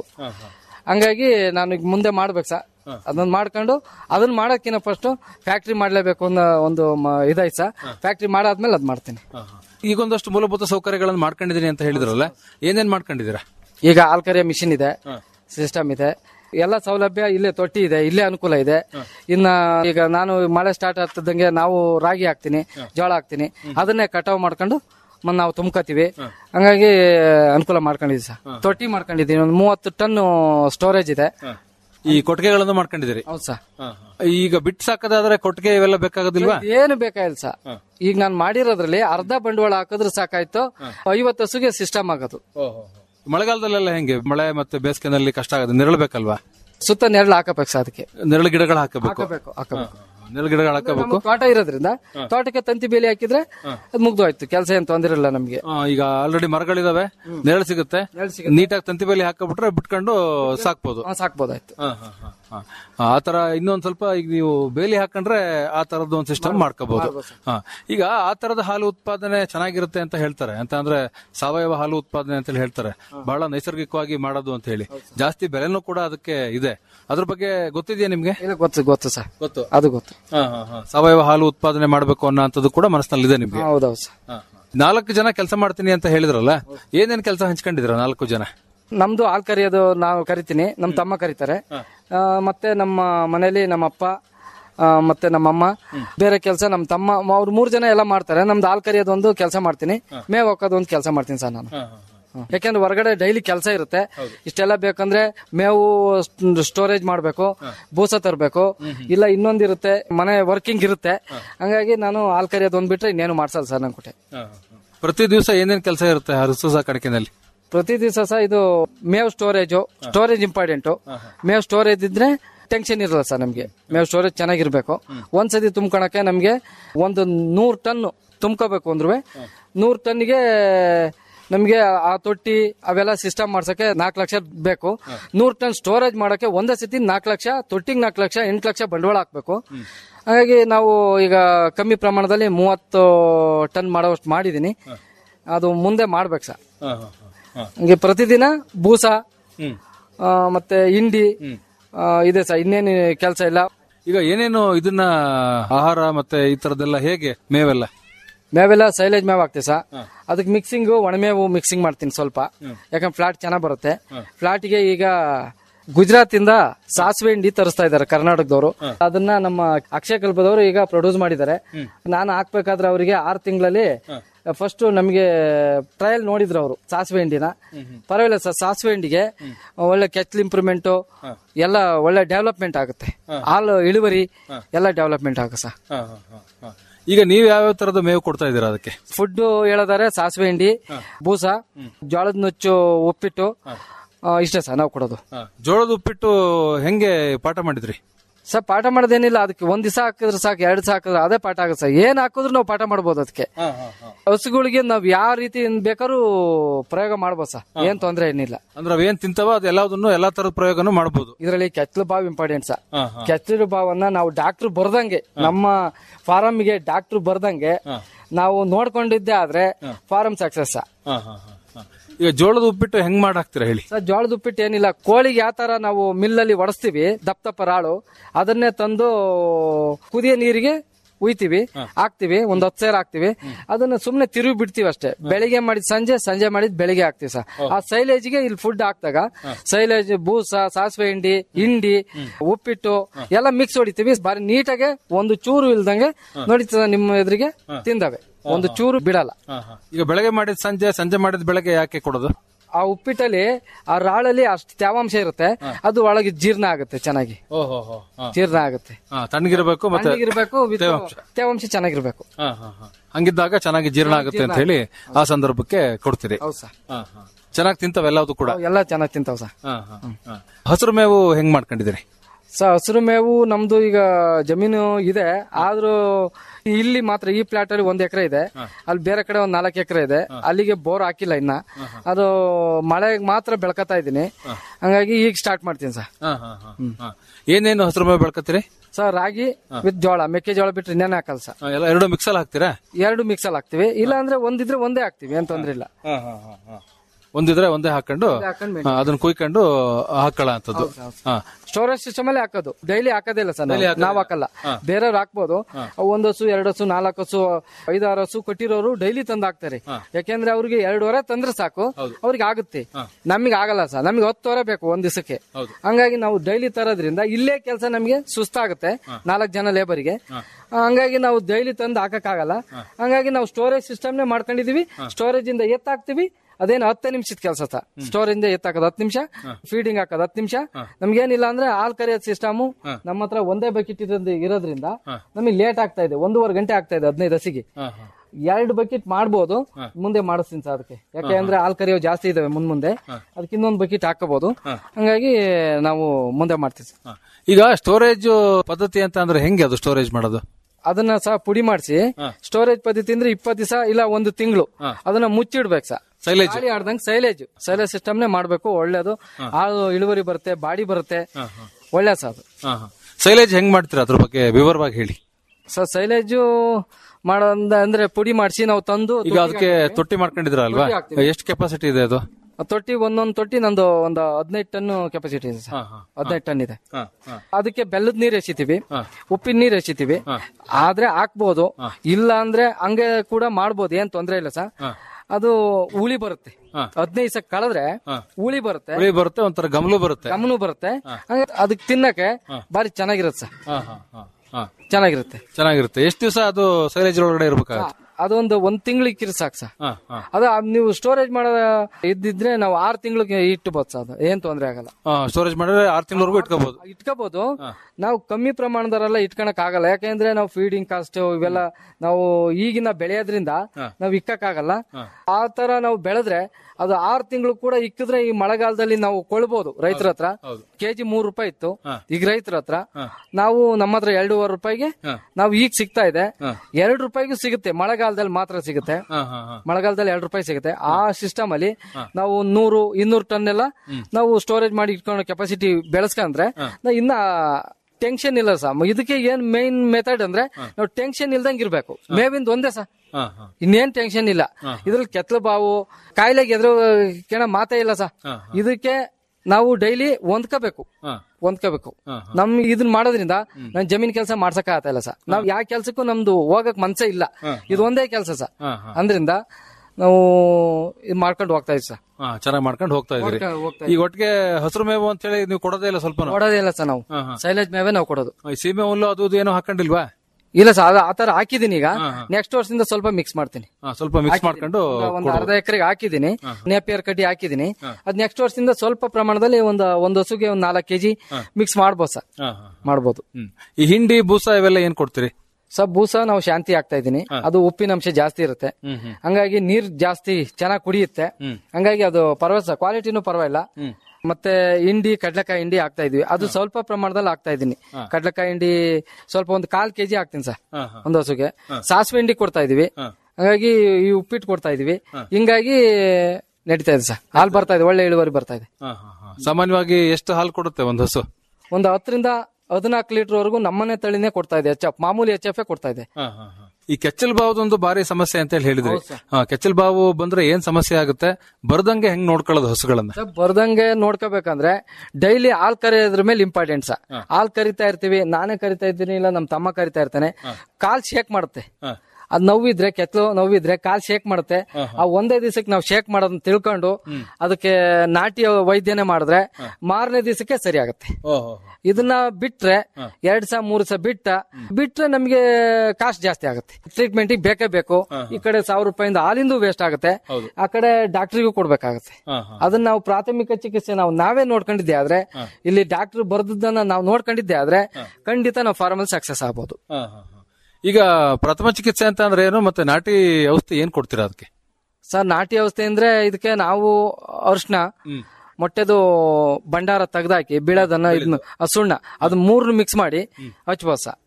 ಹಂಗಾಗಿ ನಾನು ಈಗ ಮುಂದೆ ಮಾಡ್ಬೇಕು ಸರ್ ಅದನ್ನ ಮಾಡ್ಕೊಂಡು ಅದನ್ನ ಮಾಡೋಕ್ಕಿಂತ ಫಸ್ಟ್ ಫ್ಯಾಕ್ಟ್ರಿ ಮಾಡ್ಲೇಬೇಕು ಅನ್ನೋ ಒಂದು ಮ- ಇದೈತೆ ಸರ್ ಫ್ಯಾಕ್ಟ್ರಿ ಮಾಡಾದ್ಮೇಲೆ ಅದ್ ಮಾಡ್ತೀನಿ ಈಗೊಂದಷ್ಟು ಮೂಲಭೂತ ಸೌಕರ್ಯಗಳನ್ನು ಮಾಡ್ಕೊಂಡಿದೀನಿ ಅಂತ ಹೇಳಿದ್ರಲ್ಲ ಏನೇನ್ ಮಾಡ್ಕೊಂಡಿದ್ದೀರಾ ಈಗ ಆಲ್ಕರಿಯ ಮಿಷಿನ್ ಇದೆ ಸಿಸ್ಟಮ್ ಇದೆ ಎಲ್ಲ ಸೌಲಭ್ಯ ಇಲ್ಲೇ ತೊಟ್ಟಿ ಇದೆ ಇಲ್ಲೇ ಅನುಕೂಲ ಇದೆ ಇನ್ನ ಈಗ ನಾನು ಮಳೆ ಸ್ಟಾರ್ಟ್ ಆಗ್ತಿದ್ದಂಗೆ ನಾವು ರಾಗಿ ಹಾಕ್ತೀನಿ ಜೋಳ ಹಾಕ್ತೀನಿ ಅದನ್ನೇ ಕಟಾವ್ ಮಾಡ್ಕೊಂಡು ಮ- ನಾವು ತುಂಬ್ಕೋತೀವಿ ಹಂಗಾಗಿ ಅನುಕೂಲ ಮಾಡ್ಕೊಂಡಿದ್ದೀವಿ ಸರ್ ತೊಟ್ಟಿ ಮಾಡ್ಕೊಂಡಿದ್ದೀವಿ ಒಂದು ಮೂವತ್ತು ಟನ್ ಸ್ಟೋರೇಜ್ ಇದೆ ಈ ಕೊಟ್ಟಿಗೆಗಳನ್ನು ಮಾಡ್ಕೊಂಡಿದ್ದೀರಿ ಹೌದು ಸರ್ ಈಗ ಬಿಟ್ಟು ಸಾಕೋದಾದ್ರೆ ಕೊಟ್ಟಿಗೆ ಇವೆಲ್ಲ ಬೇಕಾಗೋದಿಲ್ವಾ ಏನು ಬೇಕಾಗಿಲ್ಲ ಸರ್ ಈಗ ನಾನು ಮಾಡಿರೋದ್ರಲ್ಲಿ ಅರ್ಧ ಬಂಡವಾಳ ಹಾಕಿದ್ರೆ ಸಾಕಾಯ್ತು ಐವತ್ತು ಹಸುಗೆ ಸಿಸ್ಟಮ್ ಆಗೋದು ಮಳೆಗಾಲದಲ್ಲೆಲ್ಲ ಹೆಂಗೆ ಮಳೆ ಮತ್ತೆ ಬೇಸಿಗೆನಲ್ಲಿ ಕಷ್ಟ ಆಗುತ್ತೆ ನೆರಳು ಬೇಕಲ್ವಾ ಸುತ್ತ ನೆರಳು ಹಾಕಬೇಕು ಸರ್ ಅದಕ್ಕೆ ನೆರಳು ಗಿಡಗಳು ಹಾಕಬೇಕು ಹಾಕಬೇಕು ಹಾಕಬೇಕು ನೆರಳು ಗಿಡಗಳು ಹಾಕಬೇಕು ನಮ್ಗೆ ತೋಟ ಇರೋದ್ರಿಂದ ತೋಟಕ್ಕೆ ತಂತಿ ಬೇಲಿ ಹಾಕಿದ್ರೆ ಅದು ಮುಗ್ದೋಯ್ತು ಕೆಲಸ ಏನ್ ತೊಂದರೆ ಇಲ್ಲ ನಮ್ಗೆ ಆ, ಈಗ ಆಲ್ರೆಡಿ ಮರಗಳಿದಾವೆ ನೆರಳು ಸಿಗುತ್ತೆ ನೆರಳು ಸಿಗುತ್ತೆ. ನೀಟಾಗಿ ತಂತಿ ಬೇಲಿ ಹಾಕಬಿಟ್ರೆ ಬಿಟ್ಕೊಂಡು ಸಾಕ್ಬೋದು ಹಾ, ಸಾಕ್ಬೋದಾಯ್ತು ಹಾ, ಹಾ, ಹಾ. ಹಾ. ಆ ತರ ಇನ್ನೊಂದ್ ಸ್ವಲ್ಪ ಈಗ ನೀವು ಬೇಲಿ ಹಾಕೊಂಡ್ರೆ ಆ ತರದ ಒಂದು ಸಿಸ್ಟಮ್ ಮಾಡ್ಕೋಬಹುದು ಹಾ ಈಗ ಆ ತರದ ಹಾಲು ಉತ್ಪಾದನೆ ಚೆನ್ನಾಗಿರುತ್ತೆ ಅಂತ ಹೇಳ್ತಾರೆ ಅಂತ ಅಂದ್ರೆ ಸಾವಯವ ಹಾಲು ಉತ್ಪಾದನೆ ಅಂತ ಹೇಳಿ ಹೇಳ್ತಾರೆ ಬಹಳ ನೈಸರ್ಗಿಕವಾಗಿ ಮಾಡೋದು ಅಂತ ಹೇಳಿ ಜಾಸ್ತಿ ಬೆಲೆನೂ ಕೂಡ ಅದಕ್ಕೆ ಇದೆ ಅದ್ರ ಬಗ್ಗೆ ಗೊತ್ತಿದೆಯಾ ನಿಮ್ಗೆ ಇಲ್ಲ ಗೊತ್ತು ಗೊತ್ತು ಸರ್ ಗೊತ್ತು ಅದು ಗೊತ್ತು ಸಾವಯವ ಹಾಲು ಉತ್ಪಾದನೆ ಮಾಡಬೇಕು ಅನ್ನೋಂಥದ್ದು ಕೂಡ ಮನಸ್ಸಿನಲ್ಲಿದೆ ನಿಮ್ಗೆ ಹೌದೌದು ಸರ್ ನಾಲ್ಕು ಜನ ಕೆಲಸ ಮಾಡ್ತೀನಿ ಅಂತ ಹೇಳಿದ್ರಲ್ಲ ಏನೇನ್ ಕೆಲಸ ಹಂಚ್ಕೊಂಡಿದ್ರ ನಾಲ್ಕು ಜನ ನಮ್ದು ಹಾಲ್ ಕರಿಯೋದು ನಾವು ಕರಿತೀನಿ ನಮ್ಮ ತಮ್ಮ ಕರೀತಾರೆ ಆ, ಮತ್ತೆ ನಮ್ಮ ಮನೇಲಿ ನಮ್ಮ ಅಪ್ಪ ಆ, ಮತ್ತೆ ನಮ್ಮಮ್ಮ ಬೇರೆ ಕೆಲಸ ನಮ್ಮ ತಮ್ಮ ಅವ್ರು ಮೂರ್ ಜನ ಎಲ್ಲ ಮಾಡ್ತಾರೆ ನಮ್ದು ಹಾಲ್ ಕರಿಯೋದು ಒಂದು ಕೆಲಸ ಮಾಡ್ತೀನಿ ಮೇವ್ ಹಾಕೋದು ಒಂದು ಕೆಲಸ ಮಾಡ್ತೀನಿ ಸರ್ ನಾನು ಹ್ಮ್. ಯಾಕೆಂದ್ರೆ ಹೊರಗಡೆ ಡೈಲಿ ಕೆಲಸ ಇರುತ್ತೆ ಇಷ್ಟೆಲ್ಲ ಬೇಕಂದ್ರೆ ಮೇವು ಸ್ಟೋರೇಜ್ ಮಾಡ್ಬೇಕು ಬೂಸ ತರಬೇಕು ಇಲ್ಲ ಇನ್ನೊಂದಿರುತ್ತೆ ಮನೆ ವರ್ಕಿಂಗ್ ಇರುತ್ತೆ ಹಂಗಾಗಿ ನಾನು ಹಾಲ್ ಕರಿಯೋದು ಒಂದ್ ಬಿಟ್ರೆ ಇನ್ನೇನು ಮಾಡ್ಸಲ್ಲ ಸರ್ ನನ್ ಕೊಟ್ಟೆ ಪ್ರತಿ ದಿವಸ ಏನೇನ್ ಕೆಲಸ ಇರುತ್ತೆ ಹರಸು ಸಾಕಾಣಿಕೆನಲ್ಲಿ ಪ್ರತಿ ದಿವಸ ಸಹ ಇದು ಮೇವ್ ಸ್ಟೋರೇಜ್ ಸ್ಟೋರೇಜ್ ಇಂಪಾರ್ಟೆಂಟ್ ಮೇವ್ ಸ್ಟೋರೇಜ್ ಇದ್ರೆ ಟೆನ್ಷನ್ ಇರಲ್ಲ ಸರ್ ನಮ್ಗೆ ಮೇವ್ ಸ್ಟೋರೇಜ್ ಚೆನ್ನಾಗಿರ್ಬೇಕು ಒಂದ್ಸತಿ ತುಂಬ್ಕೊಳಕ್ಕೆ ನಮ್ಗೆ ಒಂದು ನೂರ್ ಟನ್ ತುಂಬ್ಕೋಬೇಕು ಅಂದ್ರೂ ನೂರ್ ಟನ್ಗೆ ನಮ್ಗೆ ಆ ತೊಟ್ಟಿ ಅವೆಲ್ಲ ಸಿಸ್ಟಮ್ ಮಾಡ್ಸಕ್ಕೆ ನಾಲ್ಕು ಲಕ್ಷ ಬೇಕು ನೂರ್ ಟನ್ ಸ್ಟೋರೇಜ್ ಮಾಡಕ್ಕೆ ಒಂದೇ ಸತಿ ನಾಲ್ಕು ಲಕ್ಷ ತೊಟ್ಟಿಗೆ ನಾಲ್ಕು ಲಕ್ಷ ಎಂಟು ಲಕ್ಷ ಬಂಡವಾಳ ಹಾಕ್ಬೇಕು ಹಾಗಾಗಿ ನಾವು ಈಗ ಕಮ್ಮಿ ಪ್ರಮಾಣದಲ್ಲಿ ಮೂವತ್ತು ಟನ್ ಮಾಡೋವಷ್ಟು ಮಾಡಿದೀನಿ ಅದು ಮುಂದೆ ಮಾಡ್ಬೇಕು ಸರ್ ಹಂಗೆ ಪ್ರತಿದಿನ ಬೂಸ ಆ, ಮತ್ತೆ ಹಿಂಡಿ ಆ, ಇದೆ ಸರ್ ಇನ್ನೇನು ಕೆಲಸ ಇಲ್ಲ ಈಗ ಏನೇನು ಇದನ್ನ ಆಹಾರ ಮತ್ತೆ ಈ ತರದೆಲ್ಲ ಹೇಗೆ ಮೇವೆಲ್ಲ ಮೇವೆಲ್ಲ ಸೈಲೇಜ್ ಮೇವ್ ಹಾಕ್ತೀವಿ ಸರ್ ಅದಕ್ಕೆ ಮಿಕ್ಸಿಂಗ್ ಒಣಮೇವು ಮಿಕ್ಸಿಂಗ್ ಮಾಡ್ತೀನಿ ಸ್ವಲ್ಪ ಯಾಕಂದ್ರೆ ಫ್ಲಾಟ್ ಚೆನ್ನಾಗ್ ಬರುತ್ತೆ ಫ್ಲಾಟ್ಗೆ ಈಗ ಗುಜರಾತ್ ಇಂದ ಸಾಸಿವೆ ಹಿಂಡಿ ತರಿಸ್ತಾ ಇದ್ದಾರೆ ಕರ್ನಾಟಕದವರು ಅದನ್ನ ನಮ್ಮ ಅಕ್ಷಯ ಕಲ್ಪದವರು ಈಗ ಪ್ರೊಡ್ಯೂಸ್ ಮಾಡಿದ್ದಾರೆ ನಾನು ಹಾಕ್ಬೇಕಾದ್ರೆ ಅವರಿಗೆ ಆರು ತಿಂಗಳಲ್ಲಿ ಫಸ್ಟ್ ನಮಗೆ ಟ್ರಯಲ್ ನೋಡಿದ್ರು ಅವರು ಸಾಸಿವೆ ಹಿಂಡಿನ ಪರವಾಗಿಲ್ಲ ಸರ್ ಸಾಸಿವೆ ಹಿಂಡಿಗೆ ಒಳ್ಳೆ ಕೆಚ್ಚಲ್ ಇಂಪ್ರೂವ್ಮೆಂಟ್ ಎಲ್ಲ ಒಳ್ಳೆ ಡೆವಲಪ್ಮೆಂಟ್ ಆಗುತ್ತೆ ಹಾಲು ಇಳುವರಿ ಎಲ್ಲ ಡೆವಲಪ್ಮೆಂಟ್ ಆಗುತ್ತೆ ಸರ್ ಈಗ ನೀವ್ ಯಾವ್ಯಾವ ತರದ ಮೇವು ಕೊಡ್ತಾ ಇದೀರಾ ಅದಕ್ಕೆ ಫುಡ್ ಹೇಳೋದಾರೆ ಸಾಸಿವೆ ಹಿಂಡಿ ಬೂಸ ಜೋಳದ ನುಚ್ಚು ಉಪ್ಪಿಟ್ಟು ಆ, ಇಷ್ಟೇ ಸರ್ ನಾವು ಕೊಡೋದು ಜೋಳದ ಉಪ್ಪಿಟ್ಟು ಹೆಂಗೆ ಪಾಠ ಮಾಡಿದ್ರಿ ಸರ್ ಪಾಠ ಮಾಡೋದೇನಿಲ್ಲ ಅದಕ್ಕೆ ಒಂದ್ ದಿವಸ ಹಾಕಿದ್ರೆ ಸಾಕು ಎರಡ್ ದಿವಸ ಹಾಕಿದ್ರೆ ಅದೇ ಪಾಠ ಆಗುತ್ತೆ ಸರ್ ಏನ್ ಹಾಕಿದ್ರು ನಾವು ಪಾಠ ಮಾಡ್ಬೋದು ಅದಕ್ಕೆ ಹಸುಗಳಿಗೆ ನಾವ್ ಯಾವ ರೀತಿ ಬೇಕಾದ್ರೂ ಪ್ರಯೋಗ ಮಾಡ್ಬೋದು ಸರ್ ಏನ್ ತೊಂದ್ರೆ ಏನಿಲ್ಲ ಅಂದ್ರೆ ಅವೇನ್ ತಿಂತಾವ ಅದೆಲ್ಲದನ್ನು ಎಲ್ಲಾ ತರದ ಪ್ರಯೋಗನೂ ಮಾಡಬಹುದು ಇದರಲ್ಲಿ ಕೆಚ್ಚಲು ಬಾವ್ ಇಂಪಾರ್ಟೆಂಟ್ ಸರ್ ಕೆಚ್ಚಲು ಬಾವನ್ನ ನಾವು ಡಾಕ್ಟರ್ ಬರ್ದಂಗೆ ನಮ್ಮ ಫಾರಮ್ಗೆ ಡಾಕ್ಟರ್ ಬರ್ದಂಗೆ ನಾವು ನೋಡ್ಕೊಂಡಿದ್ದೆ ಆದ್ರೆ ಫಾರಂ ಸಕ್ಸಸ್ ಸರ್ ಈಗ ಜೋಳದ ಉಪ್ಪಿಟ್ಟು ಹೆಂಗ್ ಮಾಡಿ ಹಾಕ್ತೀರಾ ಹೇಳಿ ಸರ್ ಜೋಳದ ಉಪ್ಪಿಟ್ಟು ಏನಿಲ್ಲ ಕೋಳಿಗೆ ಯಾವ ತರ ನಾವು ಮಿಲ್ಲಲ್ಲಿ ಒಡಿಸ್ತೀವಿ ದಪ್ಪ ದಪ್ಪ ರಾಳು ಅದನ್ನೇ ತಂದು ಕುದಿಯ ನೀರಿಗೆ ಉಯ್ತೀವಿ ಹಾಕ್ತಿವಿ ಒಂದ್ ಹತ್ತು ಸೇರ್ ಹಾಕ್ತಿವಿ ಅದನ್ನ ಸುಮ್ನೆ ತಿರುಗಿ ಬಿಡ್ತೀವಿ ಅಷ್ಟೇ ಬೆಳಿಗ್ಗೆ ಮಾಡಿದ್ ಸಂಜೆ ಸಂಜೆ ಮಾಡಿದ್ ಬೆಳಿಗ್ಗೆ ಹಾಕ್ತಿವಿ ಸರ್ ಆ ಸೈಲೇಜ್ಗೆ ಇಲ್ಲಿ ಫುಡ್ ಹಾಕ್ದಾಗ ಸೈಲೇಜ್ ಬೂಸ ಸಾಸಿವೆ ಹಿಂಡಿ ಹಿಂಡಿ ಉಪ್ಪಿಟ್ಟು ಎಲ್ಲ ಮಿಕ್ಸ್ ಹೊಡಿತೀವಿ ಬಾರಿ ನೀಟಾಗೆ ಒಂದು ಚೂರು ಇಲ್ದಂಗೆ ನೋಡಿ ಸರ್ ನಿಮ್ಮ ಎದುರಿಗೆ ತಿಂದವೆ ಒಂದು ಚೂರು ಬಿಡಲ್ಲ ಈಗ ಬೆಳಗ್ಗೆ ಮಾಡಿದ ಸಂಜೆ ಸಂಜೆ ಮಾಡಿದ ಬೆಳಗ್ಗೆ ಯಾಕೆ ಕೊಡೋದು ಆ ಉಪ್ಪಿಟ್ಟಲ್ಲಿ ಆ ರಾಳಲ್ಲಿ ಅಷ್ಟು ತೇವಾಂಶ ಇರುತ್ತೆ ಅದು ಒಳಗೆ ಜೀರ್ಣ ಆಗುತ್ತೆ ಚೆನ್ನಾಗಿ ಓಹೋ ಜೀರ್ಣ ಆಗುತ್ತೆ ತಣ್ಣಗಿರ್ಬೇಕು ಮತ್ತೆ ತಣ್ಣಗಿರ್ಬೇಕು with ತೇವಾಂಶ ಚೆನ್ನಾಗಿರ್ಬೇಕು ಹಾ, ಹಾ, ಹಾ. ಹಂಗಿದ್ದಾಗ ಚೆನ್ನಾಗಿ ಜೀರ್ಣ ಆಗುತ್ತೆ ಅಂತ ಹೇಳಿ ಆ ಸಂದರ್ಭಕ್ಕೆ ಕೊಡ್ತೀರಿ ಹೌದು ಸರ್ ಚೆನ್ನಾಗಿ ತಿಂತಾವೆಲ್ಲದು ಕೂಡ ಎಲ್ಲ ಚೆನ್ನಾಗಿ ತಿಂತಾವ್ ಸರ್ ಹಾ, ಹಾ, ಹಾ. ಹಸಿರು ಮೇವು ಹೆಂಗ್ ಮಾಡ್ಕೊಂಡಿದ್ದೀರಿ ಸರ್ ಹಸಿರು ಮೇವು ನಮ್ದು ಈಗ ಜಮೀನು ಇದೆ ಆದ್ರೂ ಇಲ್ಲಿ ಮಾತ್ರ ಈ ಪ್ಲಾಟ್ ಅಲ್ಲಿ ಒಂದ್ ಎಕರೆ ಇದೆ ಅಲ್ಲಿ ಬೇರೆ ಕಡೆ ಒಂದ್ ನಾಲ್ಕು ಎಕರೆ ಇದೆ ಅಲ್ಲಿಗೆ ಬೋರ್ ಹಾಕಿಲ್ಲ ಇನ್ನ ಅದು ಮಳೆಗೆ ಮಾತ್ರ ಬೆಳ್ಕತಾ ಇದ್ದೀನಿ ಹಂಗಾಗಿ ಈಗ ಸ್ಟಾರ್ಟ್ ಮಾಡ್ತೀನಿ ಸರ್ ಹಾ, ಹಾ, ಹಾ, ಹಾ. ಏನೇನು ಹಸಿರು ಮೇವು ಬೆಳ್ಕತ್ತೀರಿ ಸರ್ ರಾಗಿ ವಿತ್ ಜೋಳ ಮೆಕ್ಕೆಜೋಳ ಬಿಟ್ರೆ ಇನ್ನೇನು ಹಾಕಲ್ಲ ಸರ್ ಹಾ, ಎಲ್ಲ ಎರಡು ಮಿಕ್ಸಲ್ ಹಾಕ್ತೀರಾ ಎರಡು ಮಿಕ್ಸ್ ಅಲ್ಲಿ ಹಾಕ್ತಿವಿ ಇಲ್ಲ ಅಂದ್ರೆ ಒಂದಿದ್ರೆ ಒಂದೇ ಹಾಕ್ತಿವಿ ಏನ್ ತೊಂದ್ರೆ ಇಲ್ಲ ಒಂದಿದ್ರೆ ಒಂದೇ ಹಾಕೊಂಡು ಹಾಕೊಂಡ್ ಹಾ, ಅದನ್ನ ಕುಯ್ಕೊಂಡು ಹಾಕಳ ಅಂತದ್ದು ಹಾ ಸ್ಟೋರೇಜ್ ಸಿಸ್ಟಮ್ ಅಲ್ಲೇ ಹಾಕೋದು ಡೈಲಿ ಹಾಕೋದಿಲ್ಲ ಸರ್ ನಾವು. ನಾವ್ ಹಾಕಲ್ಲ ಬೇರೆಯವ್ರು ಹಾಕ್ಬೋದು ಅವು ಒಂದ್ ಹಸು ಎರಡು ಹಸು ನಾಲ್ಕು ಹಸು ಐದಾರು ಹಸು ಕೊಟ್ಟಿರೋರು ಡೈಲಿ ತಂದು ಹಾಕ್ತಾರೆ ಯಾಕೆಂದ್ರೆ ಅವ್ರಿಗೆ ಎರಡೂವರೆ ತಂದ್ರೆ ಸಾಕು ಅವ್ರಿಗೆ ಆಗುತ್ತೆ ನಮಗೆ ಆಗಲ್ಲ ಸರ್ ನಮಗೆ ಹತ್ತುವರೆ ಬೇಕು ಒಂದ್ ದಿವಸಕ್ಕೆ ಹಂಗಾಗಿ ನಾವು ಡೈಲಿ ತರೋದ್ರಿಂದ ಇಲ್ಲೇ ಕೆಲಸ ನಮಗೆ ಸುಸ್ತಾಗುತ್ತೆ ನಾಲ್ಕು ಜನ ಲೇಬರ್ಗೆ ಹಂಗಾಗಿ ನಾವು ಡೈಲಿ ತಂದು ಹಾಕಕ್ಕಾಗಲ್ಲ ಹಂಗಾಗಿ ನಾವು ಸ್ಟೋರೇಜ್ ಸಿಸ್ಟಮ್ನೇ ಮಾಡ್ಕೊಂಡಿದೀವಿ ಸ್ಟೋರೇಜ್ ಇಂದ ಎತ್ತಾಕ್ತಿವಿ ಅದೇನು ಹತ್ತೇ ನಿಮಿಷದ ಕೆಲಸ ಸರ್ ಸ್ಟೋರ್ ಇಂದ ಎತ್ತಾಕೋದು ಹತ್ತು ನಿಮಿಷ ಫೀಡಿಂಗ್ ಹಾಕೋದು ಹತ್ತು ನಿಮಿಷ ನಮ್ಗೇನಿಲ್ಲ ಅಂದ್ರೆ ಹಾಲ್ ಕರಿಯೋದ್ ಸಿಸ್ಟಮ್ ನಮ್ಮ ಹತ್ರ ಒಂದೇ ಬಕೆಟ್ ಇರೋದ್ರಿಂದ ನಮಗೆ ಲೇಟ್ ಆಗ್ತಾ ಇದೆ ಒಂದೂವರೆ ಗಂಟೆ ಆಗ್ತಾ ಇದೆ ಹದಿನೈದು ಹಸಿಗೆ ಎರಡು ಬಕೆಟ್ ಮಾಡ್ಬೋದು ಮುಂದೆ ಮಾಡಿಸ್ತೀನಿ ಸರ್ ಅದಕ್ಕೆ ಯಾಕೆ ಅಂದ್ರೆ ಹಾಲ್ ಕರಿಯೋ ಜಾಸ್ತಿ ಇದಾವೆ ಮುಂದ್ ಮುಂದೆ ಅದಕ್ಕೆ ಇನ್ನೊಂದು ಬಕೆಟ್ ಹಾಕೋಬಹುದು ಹಂಗಾಗಿ ನಾವು ಮುಂದೆ ಮಾಡ್ತೀವಿ ಸರ್. ಹಾ. ಈಗ ಸ್ಟೋರೇಜ್ ಪದ್ಧತಿ ಅಂತ ಅಂದ್ರೆ ಹೆಂಗೆ ಅದು ಸ್ಟೋರೇಜ್ ಮಾಡೋದು ಅದನ್ನ ಸಹ ಪುಡಿ ಮಾಡಿಸಿ ಸ್ಟೋರೇಜ್ ಪದ್ಧತಿ ಅಂದ್ರೆ ಇಪ್ಪತ್ತು ದಿವಸ ಇಲ್ಲ ಒಂದು ತಿಂಗಳು ಅದನ್ನ ಮುಚ್ಚಿಡ್ಬೇಕು ಸರ್ ಸೈಲೇಜ್ ಗಾಳಿ ಆಡ್ದಂಗ್ ಸೈಲೇಜ್ ಸೈಲೇಜ್ ಸಿಸ್ಟಮ್ನೇ ಮಾಡ್ಬೇಕು ಒಳ್ಳೇದು ಆಳು ಇಳುವರಿ ಬರುತ್ತೆ ಬಾಡಿ ಬರುತ್ತೆ ಒಳ್ಳೆ ಸರ್ ಅದು ಸೈಲೇಜ್ ಹೆಂಗ್ ಮಾಡ್ತೀರಾ ಅದ್ರ ಬಗ್ಗೆ ವಿವರವಾಗಿ ಹೇಳಿ ಸರ್ ಸೈಲೇಜು ಮಾಡೋದ ಅಂದ್ರೆ ಪುಡಿ ಮಾಡಿಸಿ ನಾವು ತಂದು ಈಗ ಅದಕ್ಕೆ ತೊಟ್ಟಿ ಮಾಡ್ಕೊಂಡಿದ್ರ ಅಲ್ವಾ ತೊಟ್ಟಿ ಹಾಕ್ತೀವಿ. ಎಷ್ಟು ಕೆಪಾಸಿಟಿ ಇದೆ ಅದು ಆ ತೊಟ್ಟಿ ಒಂದೊಂದು ತೊಟ್ಟಿ ನಂದು ಒಂದು ಹದಿನೈದು ಟನ್ ಕೆಪಾಸಿಟಿ ಇದೆ ಸರ್ ಹದಿನೈದು ಟನ್ ಇದೆ ಅದಕ್ಕೆ ಬೆಲ್ಲದ ನೀರು ಎಸಿತೀವಿ ಉಪ್ಪಿನ ನೀರು ಎಸಿತೀವಿ ಆದ್ರೆ ಹಾಕ್ಬೋದು ಇಲ್ಲ ಅಂದ್ರೆ ಹಂಗೆ ಕೂಡ ಮಾಡ್ಬೋದು ಏನ್ ತೊಂದ್ರೆ ಇಲ್ಲ ಸರ್ ಅದು ಹುಳಿ ಬರುತ್ತೆ ಹದಿನೈದು ದಿವಸ ಕಳೆದ್ರೆ ಹುಳಿ ಬರುತ್ತೆ ಹುಳಿ ಬರುತ್ತೆ ಒಂಥರ ಗಮಲು ಬರುತ್ತೆ ಗಮನು ಬರುತ್ತೆ ಹಂಗೆ ಅದಕ್ಕೆ ತಿನ್ನಕ್ಕೆ ಬಾರಿ ಚೆನ್ನಾಗಿರುತ್ತೆ ಸರ್ ಹಾ, ಹಾ, ಹಾ, ಹಾ. ಚೆನ್ನಾಗಿರುತ್ತೆ ಚೆನ್ನಾಗಿರುತ್ತೆ ಎಷ್ಟು ದಿವಸ ಅದು ಸೈಲೇಜ್ ಒಳಗಡೆ ಇರ್ಬೇಕಾಗತ್ತೆ ಅದೊಂದು ಒಂದ್ ತಿಂಗಳಿಗೆ ಕಿರ್ ಸಾಕು ಸರ್ ಹಾ, ಹಾ. ಅದ ನೀವು ಸ್ಟೋರೇಜ್ ಮಾಡೋ ಇದ್ದಿದ್ರೆ ನಾವು ಆರ್ ತಿಂಗಳಿಗೆ ಇಟ್ಟಬಹುದು ಸರ್ ಅದು ಏನ್ ತೊಂದ್ರೆ ಆಗಲ್ಲ ಸ್ಟೋರೇಜ್ ಮಾಡಿದ್ರೆ ಆರು ತಿಂಗಳವರೆಗೂ ಇಟ್ಕೋಬಹುದು ಇಟ್ಕೋಬಹುದು ನಾವು ಕಮ್ಮಿ ಪ್ರಮಾಣದವರೆಲ್ಲ ಇಟ್ಕೊಳಕ್ ಆಗಲ್ಲ ಯಾಕೆಂದ್ರೆ ನಾವು ಫೀಡಿಂಗ್ ಕಾಸ್ಟ್ ಇವೆಲ್ಲ ನಾವು ಈಗಿನ ಬೆಳೆಯೋದ್ರಿಂದ ನಾವು ಇಕ್ಕಕ್ ಆಗಲ್ಲ ಆ ತರ ನಾವು ಬೆಳೆದ್ರೆ ಅದು ಆರು ತಿಂಗಳು ಕೂಡ ಇಕ್ಕಿದ್ರೆ ಈ ಮಳೆಗಾಲದಲ್ಲಿ ನಾವು ಕೊಳ್ಬಹುದು ರೈತರ ಹತ್ರ ಕೆಜಿ ಮೂರ್ ರೂಪಾಯಿ ಇತ್ತು ಈಗ ರೈತರ ಹತ್ರ ನಾವು ನಮ್ಮ ಹತ್ರ ಎರಡೂವರೆ ರೂಪಾಯಿಗೆ ನಾವು ಈಗ ಸಿಗ್ತಾ ಇದೆ ಎರಡು ರೂಪಾಯಿಗೂ ಸಿಗುತ್ತೆ ಮಳೆಗಾಲದಲ್ಲಿ ಮಾತ್ರ ಸಿಗುತ್ತೆ ಹಾ, ಹಾ, ಹಾ. ಮಳೆಗಾಲದಲ್ಲಿ ಎರಡು ರೂಪಾಯಿ ಸಿಗುತ್ತೆ ಆ ಸಿಸ್ಟಮ್ ಅಲ್ಲಿ ನಾವು ನೂರು ಇನ್ನೂರು ಟನ್ ಎಲ್ಲ ನಾವು ಸ್ಟೋರೇಜ್ ಮಾಡಿ ಇಟ್ಕೊಳ್ಳೋ ಕೆಪಾಸಿಟಿ ಬೆಳೆಸ್ಕೊಂಡ್ರೆ ನಾವು ಇನ್ನ ಟೆನ್ಷನ್ ಇಲ್ಲ ಸರ್ ಇದಕ್ಕೆ ಏನ್ ಮೈನ್ ಮೆಥಡ್ ಅಂದ್ರೆ ನಾವು ಟೆನ್ಷನ್ ಇಲ್ದಂಗ್ ಇರ್ಬೇಕು ಮೇವಿಂದ ಒಂದೇ ಸರ್ ಹಾ, ಹಾ. ಇನ್ನೇನ್ ಟೆನ್ಷನ್ ಇಲ್ಲ ಇದ್ರಲ್ಲಿ ಕೆತ್ತಲು ಬಾವು ಕಾಯಿಲೆಗೆ ಎದುರು ಕೇಳ ಮಾತೇ ಇಲ್ಲ ಸರ್ ಇದಕ್ಕೆ ನಾವು ಡೈಲಿ ಹೊಂದ್ಕೋಬೇಕು ಹಾ. ಹೊಂದ್ಕೋಬೇಕು ನಮ್ ಇದನ್ನ ಮಾಡೋದ್ರಿಂದ ನನ್ ಜಮೀನ್ ಕೆಲಸ ಮಾಡ್ಸಕ್ ಆಗತ್ತ ಇಲ್ಲ ಸರ್ ನಾವ್ ಯಾವ ಕೆಲ್ಸಕ್ಕೂ ನಮ್ದು ಹೋಗಕ್ ಮನ್ಸೇ ಇಲ್ಲ ಇದು ಒಂದೇ ಕೆಲಸ ಸರ್ ಅಂದ್ರಿಂದ ನಾವು ಇದು ಮಾಡ್ಕೊಂಡು ಹೋಗ್ತಾ ಇದ್ದೀವಿ ಸರ್ ಹಾ, ಚೆನ್ನಾಗ್ ಮಾಡ್ಕೊಂಡು ಹೋಗ್ತಾ ಇದ್ರಿ ಹೋಗ್ತಾ- ಹೋಗ್ತಾ ಈಗ ಒಟ್ಟಿಗೆ ಹಸಿರು ಮೇವು ಅಂತ ಹೇಳಿ ನೀವು ಕೊಡೋದೇ ಇಲ್ಲ ಸ್ವಲ್ಪ ಕೊಡೋದೇ ಇಲ್ಲ ಸರ್ ನಾವು ಸೈಲೇಜ್ ಮೇವೇ ನಾವು ಕೊಡೋದು ಸೀಮೆ ಹುಲ್ಲು ಅದು ಇದು ಏನೋ ಹಾಕೊಂಡಿಲ್ವಾ ಇಲ್ಲ ಸರ್ ಅದು ಆತರ ಹಾಕಿದೀನಿ ಈಗ ನೆಕ್ಸ್ಟ್ ವರ್ಷದಿಂದ ಸ್ವಲ್ಪ ಮಿಕ್ಸ್ ಮಾಡ್ತೀನಿ ಹಾ, ಸ್ವಲ್ಪ ಮಿಕ್ಸ್ ಮಾಡ್ಕೊಂಡು ಒಂದು- ಒಂದು ಅರ್ಧ ಎಕರೆಗೆ ಹಾಕಿದೀನಿ ನೇಪಿಯರ್ ಕಡ್ಡಿ ಹಾಕಿದೀನಿ ಅದ್ ನೆಕ್ಸ್ಟ್ ವರ್ಷದಿಂದ ಸ್ವಲ್ಪ ಪ್ರಮಾಣದಲ್ಲಿ ಒಂದು ಒಂದು ಹಸುಗೆ ಒಂದ್ ನಾಲ್ಕು ಕೆಜಿ ಮಿಕ್ಸ್ ಮಾಡ್ಬೋದು ಸರ್ ಹಾ, ಹಾ. ಮಾಡ್ಬೋದು ಹ್ಮ್. ಈ ಹಿಂಡಿ ಬೂಸ ಇವೆಲ್ಲ ಏನ್ ಕೊಡ್ತೀರಿ ಸರ್ ಬೂಸ ನಾವು ಶಾಂತಿ ಆಗ್ತಾ ಇದೀನಿ ಅದು ಉಪ್ಪಿನಂಶ ಜಾಸ್ತಿ ಇರುತ್ತೆ ಹಂಗಾಗಿ ನೀರ್ ಜಾಸ್ತಿ ಚೆನ್ನಾಗಿ ಕುಡಿಯುತ್ತೆ ಹಂಗಾಗಿ ಅದು ಪರವಾಗಿಲ್ಲ ಕ್ವಾಲಿಟಿನೂ ಪರವಾಗಿಲ್ಲ ಮತ್ತೆ ಹಿಂಡಿ ಕಡ್ಲೆಕಾಯಿ ಹಿಂಡಿ ಹಾಕ್ತಾ ಇದೀವಿ ಅದು ಸ್ವಲ್ಪ ಪ್ರಮಾಣದಲ್ಲಿ ಹಾಕ್ತಾ ಇದೀನಿ ಕಡ್ಲೆಕಾಯಿ ಹಿಂಡಿ ಸ್ವಲ್ಪ ಒಂದು ಕಾಲ್ ಕೆಜಿ ಹಾಕ್ತೀನಿ ಸರ್ ಒಂದು ಹಸುಗೆ ಸಾಸಿವೆ ಹಿಂಡಿ ಕೊಡ್ತಾ ಇದೀವಿ ಹಂಗಾಗಿ ಈ ಉಪ್ಪಿಟ್ಟು ಕೊಡ್ತಾ ಇದೀವಿ ಹಿಂಗಾಗಿ ನಡೀತಾ ಇದೆ ಸರ್ ಹಾಲು ಬರ್ತಾ ಇದೆ ಒಳ್ಳೆ ಇಳುವರಿ ಬರ್ತಾ ಇದೆ ಹಾ, ಹಾ, ಹಾ. ಸಾಮಾನ್ಯವಾಗಿ ಎಷ್ಟು ಹಾಲು ಕೊಡುತ್ತೆ ಒಂದು ಹಸು ಒಂದು ಹತ್ತರಿಂದ ಹದಿನಾಲ್ಕು ಲೀಟರ್ ವರೆಗೂ ನಮ್ಮನೆ ತಳಿನೇ ಕೊಡ್ತಾ ಇದೆ ಎಚ್ ಎಫ್ ಮಾಮೂಲಿ ಎಚ್ ಎಫ್ ಕೊಡ್ತಾ ಇದೆ ಹಾ, ಹಾ, ಹಾ. ಈ ಕೆಚ್ಚಲ್ ಬಾವುದೊಂದು ಬಾರಿ ಸಮಸ್ಯೆ ಅಂತ ಹೇಳಿ ಹೇಳಿದ್ರಿ ಹಾ, ಕೆಚ್ಚಲ್ ಬಾವು ಬಂದ್ರೆ ಏನ್ ಸಮಸ್ಯೆ ಆಗುತ್ತೆ ಬರ್ದಂಗೆ ಹೆಂಗ್ ನೋಡ್ಕೊಳ್ಳೋದು ಹಸುಗಳನ್ನ ಸರ್, ಬರ್ದಂಗೆ ನೋಡ್ಕೋಬೇಕಂದ್ರೆ ಡೈಲಿ ಹಾಲ್ ಕರೆಯೋದ್ರ ಮೇಲೆ ಇಂಪಾರ್ಟೆಂಟ್ ಸರ್ ಹಾಲ್ ಕರಿತಾ ಇರ್ತೀವಿ ನಾನೇ ಕರಿತಾ ಇದ್ದೀನಿ ಇಲ್ಲ ನಮ್ ತಮ್ಮ ಕರಿತಾ ಇರ್ತಾನೆ ಕಾಲ್ ಶೇಕ್ ಮಾಡುತ್ತೆ ಅದ್ ನೋವಿದ್ರೆ ಕೆತ್ತಲು ನೋವಿದ್ರೆ ಕಾಲ್ ಶೇಕ್ ಮಾಡುತ್ತೆ ಆ ಒಂದೇ ದಿವಸಕ್ಕೆ ನಾವು ಶೇಕ್ ಮಾಡೋದನ್ನ ತಿಳ್ಕೊಂಡು ಅದಕ್ಕೆ ನಾಟಿ ವೈದ್ಯನೇ ಮಾಡಿದ್ರೆ ಮಾರನೇ ದಿವಸಕ್ಕೆ ಸರಿ ಆಗುತ್ತೆ ಇದನ್ನ ಬಿಟ್ರೆ ಎರಡ್ ಸಹ ಮೂರ್ ಸಹ ಬಿಟ್ಟ ಬಿಟ್ರೆ ನಮಗೆ ಕಾಸ್ಟ್ ಜಾಸ್ತಿ ಆಗುತ್ತೆ ಟ್ರೀಟ್ಮೆಂಟ್ ಬೇಕೇ ಬೇಕು ಈ ಕಡೆ ಸಾವಿರ ರೂಪಾಯಿಂದ ಹಾಲಿಂದು ವೇಸ್ಟ್ ಆಗುತ್ತೆ ಆ ಕಡೆ ಡಾಕ್ಟರ್ಗೂ ಕೊಡ್ಬೇಕಾಗುತ್ತೆ ಅದನ್ನ ನಾವು ಪ್ರಾಥಮಿಕ ಚಿಕಿತ್ಸೆ ನಾವು ನಾವೇ ನೋಡ್ಕೊಂಡಿದ್ದೆ ಆದ್ರೆ ಇಲ್ಲಿ ಡಾಕ್ಟರ್ ಬರ್ದನ್ನ ನಾವು ನೋಡ್ಕೊಂಡಿದ್ದೆ ಆದ್ರೆ ಖಂಡಿತ ನಾವು ಫಾರ್ಮಲ್ ಸಕ್ಸಸ್ ಆಗ್ಬೋದು ಹಾ, ಹಾ, ಹಾ. ಈಗ ಪ್ರಥಮ ಚಿಕಿತ್ಸೆ ಅಂತ ಅಂದ್ರೆ ಏನು ಮತ್ತೆ ನಾಟಿ ಔಷಧಿ ಏನ್ ಕೊಡ್ತೀರಾ ಅದಕ್ಕೆ ಸರ್ ನಾಟಿ ಔಷಧಿ ಅಂದ್ರೆ ಇದಕ್ಕೆ ನಾವು ಅರ್ಶನ ಮೊಟ್ಟೆದು ಭಂಡಾರ ತೆಗ್ದಾಕಿ ಬೀಳೋದನ್ನ ಇದನ್ನ ಆ ಸುಣ್ಣ ಅದು ಮೂರ್ನು ಮಿಕ್ಸ್ ಮಾಡಿ ಹಚ್ಬೋದು ಸರ್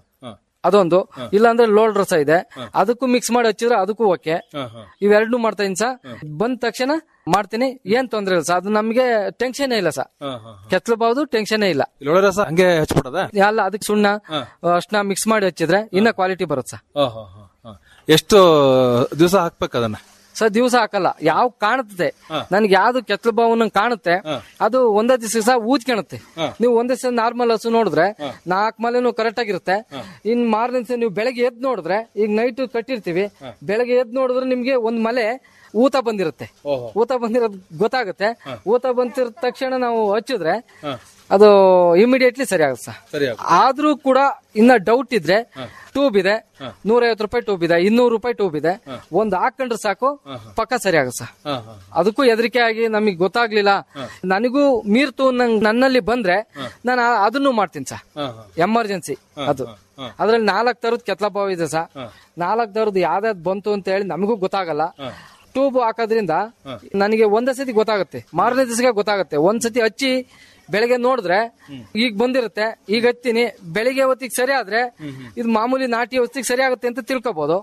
ಅದೊಂದು ಇಲ್ಲಾಂದ್ರೆ ಲೋಡ್ ರಸ ಇದೆ ಅದಕ್ಕೂ ಮಿಕ್ಸ್ ಮಾಡಿ ಹಚ್ಚಿದ್ರೆ ಅದಕ್ಕೂ ಓಕೆ ಇವೆರಡನ್ನೂ ಮಾಡ್ತಾ ಇದೀನಿ ಸರ್ ಬಂದ ತಕ್ಷಣ ಮಾಡ್ತೀನಿ ಏನ್ ತೊಂದ್ರೆ ಇಲ್ಲ ಸರ್ ಅದು ನಮ್ಗೆ ಟೆನ್ಷನ್ ಇಲ್ಲ ಸರ್ ಕೆತ್ತಲಬಹುದು ಟೆನ್ಷನ್ ಇಲ್ಲ ಲೋಳೆ ರಸ ಹಂಗೆ ಹಚ್ಬಿಡದ ಅಲ್ಲ ಅದಕ್ಕೆ ಸುಣ್ಣ ಅರ್ಶನ ಮಿಕ್ಸ್ ಮಾಡಿ ಹಚ್ಚಿದ್ರೆ ಇನ್ನ ಕ್ವಾಲಿಟಿ ಬರುತ್ತೆ ಸರ್ ಎಷ್ಟು ದಿವಸ ಹಾಕ್ಬೇಕು ಅದನ್ನ ಸರ್ ದಿವಸ ಹಾಕಲ್ಲ ಯಾವ ಕಾಣುತ್ತೆ ನನ್ಗೆ ಯಾವ್ದು ಕೆತ್ತಲು ಬಾವು ನಂಗೆ ಕಾಣುತ್ತೆ ಅದು ಒಂದೇ ದಿವಸ ಸಹ ಊದ್ಕೊಳುತ್ತೆ ನೀವು ಒಂದೇ ದಿವಸ ನಾರ್ಮಲ್ ಹಸು ನೋಡಿದ್ರೆ ನಾಲ್ಕು ಮಲೆನೂ ಕರೆಕ್ಟ್ ಆಗಿರುತ್ತೆ ಇನ್ ಮಾರನೇ ದಿವಸ ನೀವು ಬೆಳಗ್ಗೆ ಎದ್ದು ನೋಡಿದ್ರೆ ಈಗ ನೈಟ್ ಕಟ್ಟಿರ್ತೀವಿ ಬೆಳಗ್ಗೆ ಎದ್ದು ನೋಡಿದ್ರೆ ನಿಮ್ಗೆ ಒಂದ್ ಮಲೆ ಊತ ಬಂದಿರುತ್ತೆ ಊತ ಬಂದಿರೋದು ಗೊತ್ತಾಗುತ್ತೆ ಊತ ಬಂದಿರೋ ತಕ್ಷಣ ನಾವು ಹಚ್ಚಿದ್ರೆ ಅದು ಇಮಿಡಿಯೇಟ್ಲಿ ಸರಿ ಆಗುತ್ತೆ ಸರ್ ಸರಿ ಆದ್ರೂ ಕೂಡ ಇನ್ನ ಡೌಟ್ ಇದ್ರೆ ಟ್ಯೂಬ್ ಇದೆ ನೂರೈವತ್ತು ರೂಪಾಯಿ ಟ್ಯೂಬ್ ಇದೆ ಇನ್ನೂರು ರೂಪಾಯಿ ಟ್ಯೂಬ್ ಇದೆ ಒಂದು ಹಾಕೊಂಡ್ರೆ ಸಾಕು ಪಕ್ಕ ಸರಿ ಆಗುತ್ತೆ ಸರ್ ಅದಕ್ಕೂ ಹೆದರಿಕೆ ಆಗಿ ನಮಗೆ ಗೊತ್ತಾಗ್ಲಿಲ್ಲ ನನಗೂ ಮೀರ್ತು ನಂಗ್ ನನ್ನಲ್ಲಿ ಬಂದ್ರೆ ನಾನು ಆ- ಅದನ್ನು ಮಾಡ್ತೀನಿ ಸರ್ ಎಮರ್ಜೆನ್ಸಿ ಅದು ಅದ್ರಲ್ಲಿ ನಾಲ್ಕ್ ತರದ್ ಕೆತ್ಲಭಾವ ಇದೆ ಸರ್ ನಾಲ್ಕ್ ತರದ್ ಯಾವ್ದಾದ್ ಬಂತು ಅಂತ ಹೇಳಿ ನಮಗೂ ಗೊತ್ತಾಗಲ್ಲ ಟ್ಯೂಬ್ ಹಾಕೋದ್ರಿಂದ ನನಗೆ ಒಂದೇ ಸತಿ ಗೊತ್ತಾಗುತ್ತೆ ಮಾರನೇ ದಿವಸಕ್ಕೆ ಗೊತ್ತಾಗುತ್ತೆ ಒಂದ್ ಸತಿ ಹಚ್ಚಿ ಬೆಳಗ್ಗೆ ನೋಡಿದ್ರೆ ಈಗ ಬಂದಿರುತ್ತೆ ಈಗ ಹತ್ತೀನಿ ಬೆಳಿಗ್ಗೆ ಹೊತ್ತಿಗೆ ಸರಿ ಆದ್ರೆ ಇದು ಮಾಮೂಲಿ ನಾಟಿ ಹೊತ್ತಿಗೆ ಸರಿ ಆಗುತ್ತೆ ಅಂತ ತಿಳ್ಕೊಬಹುದು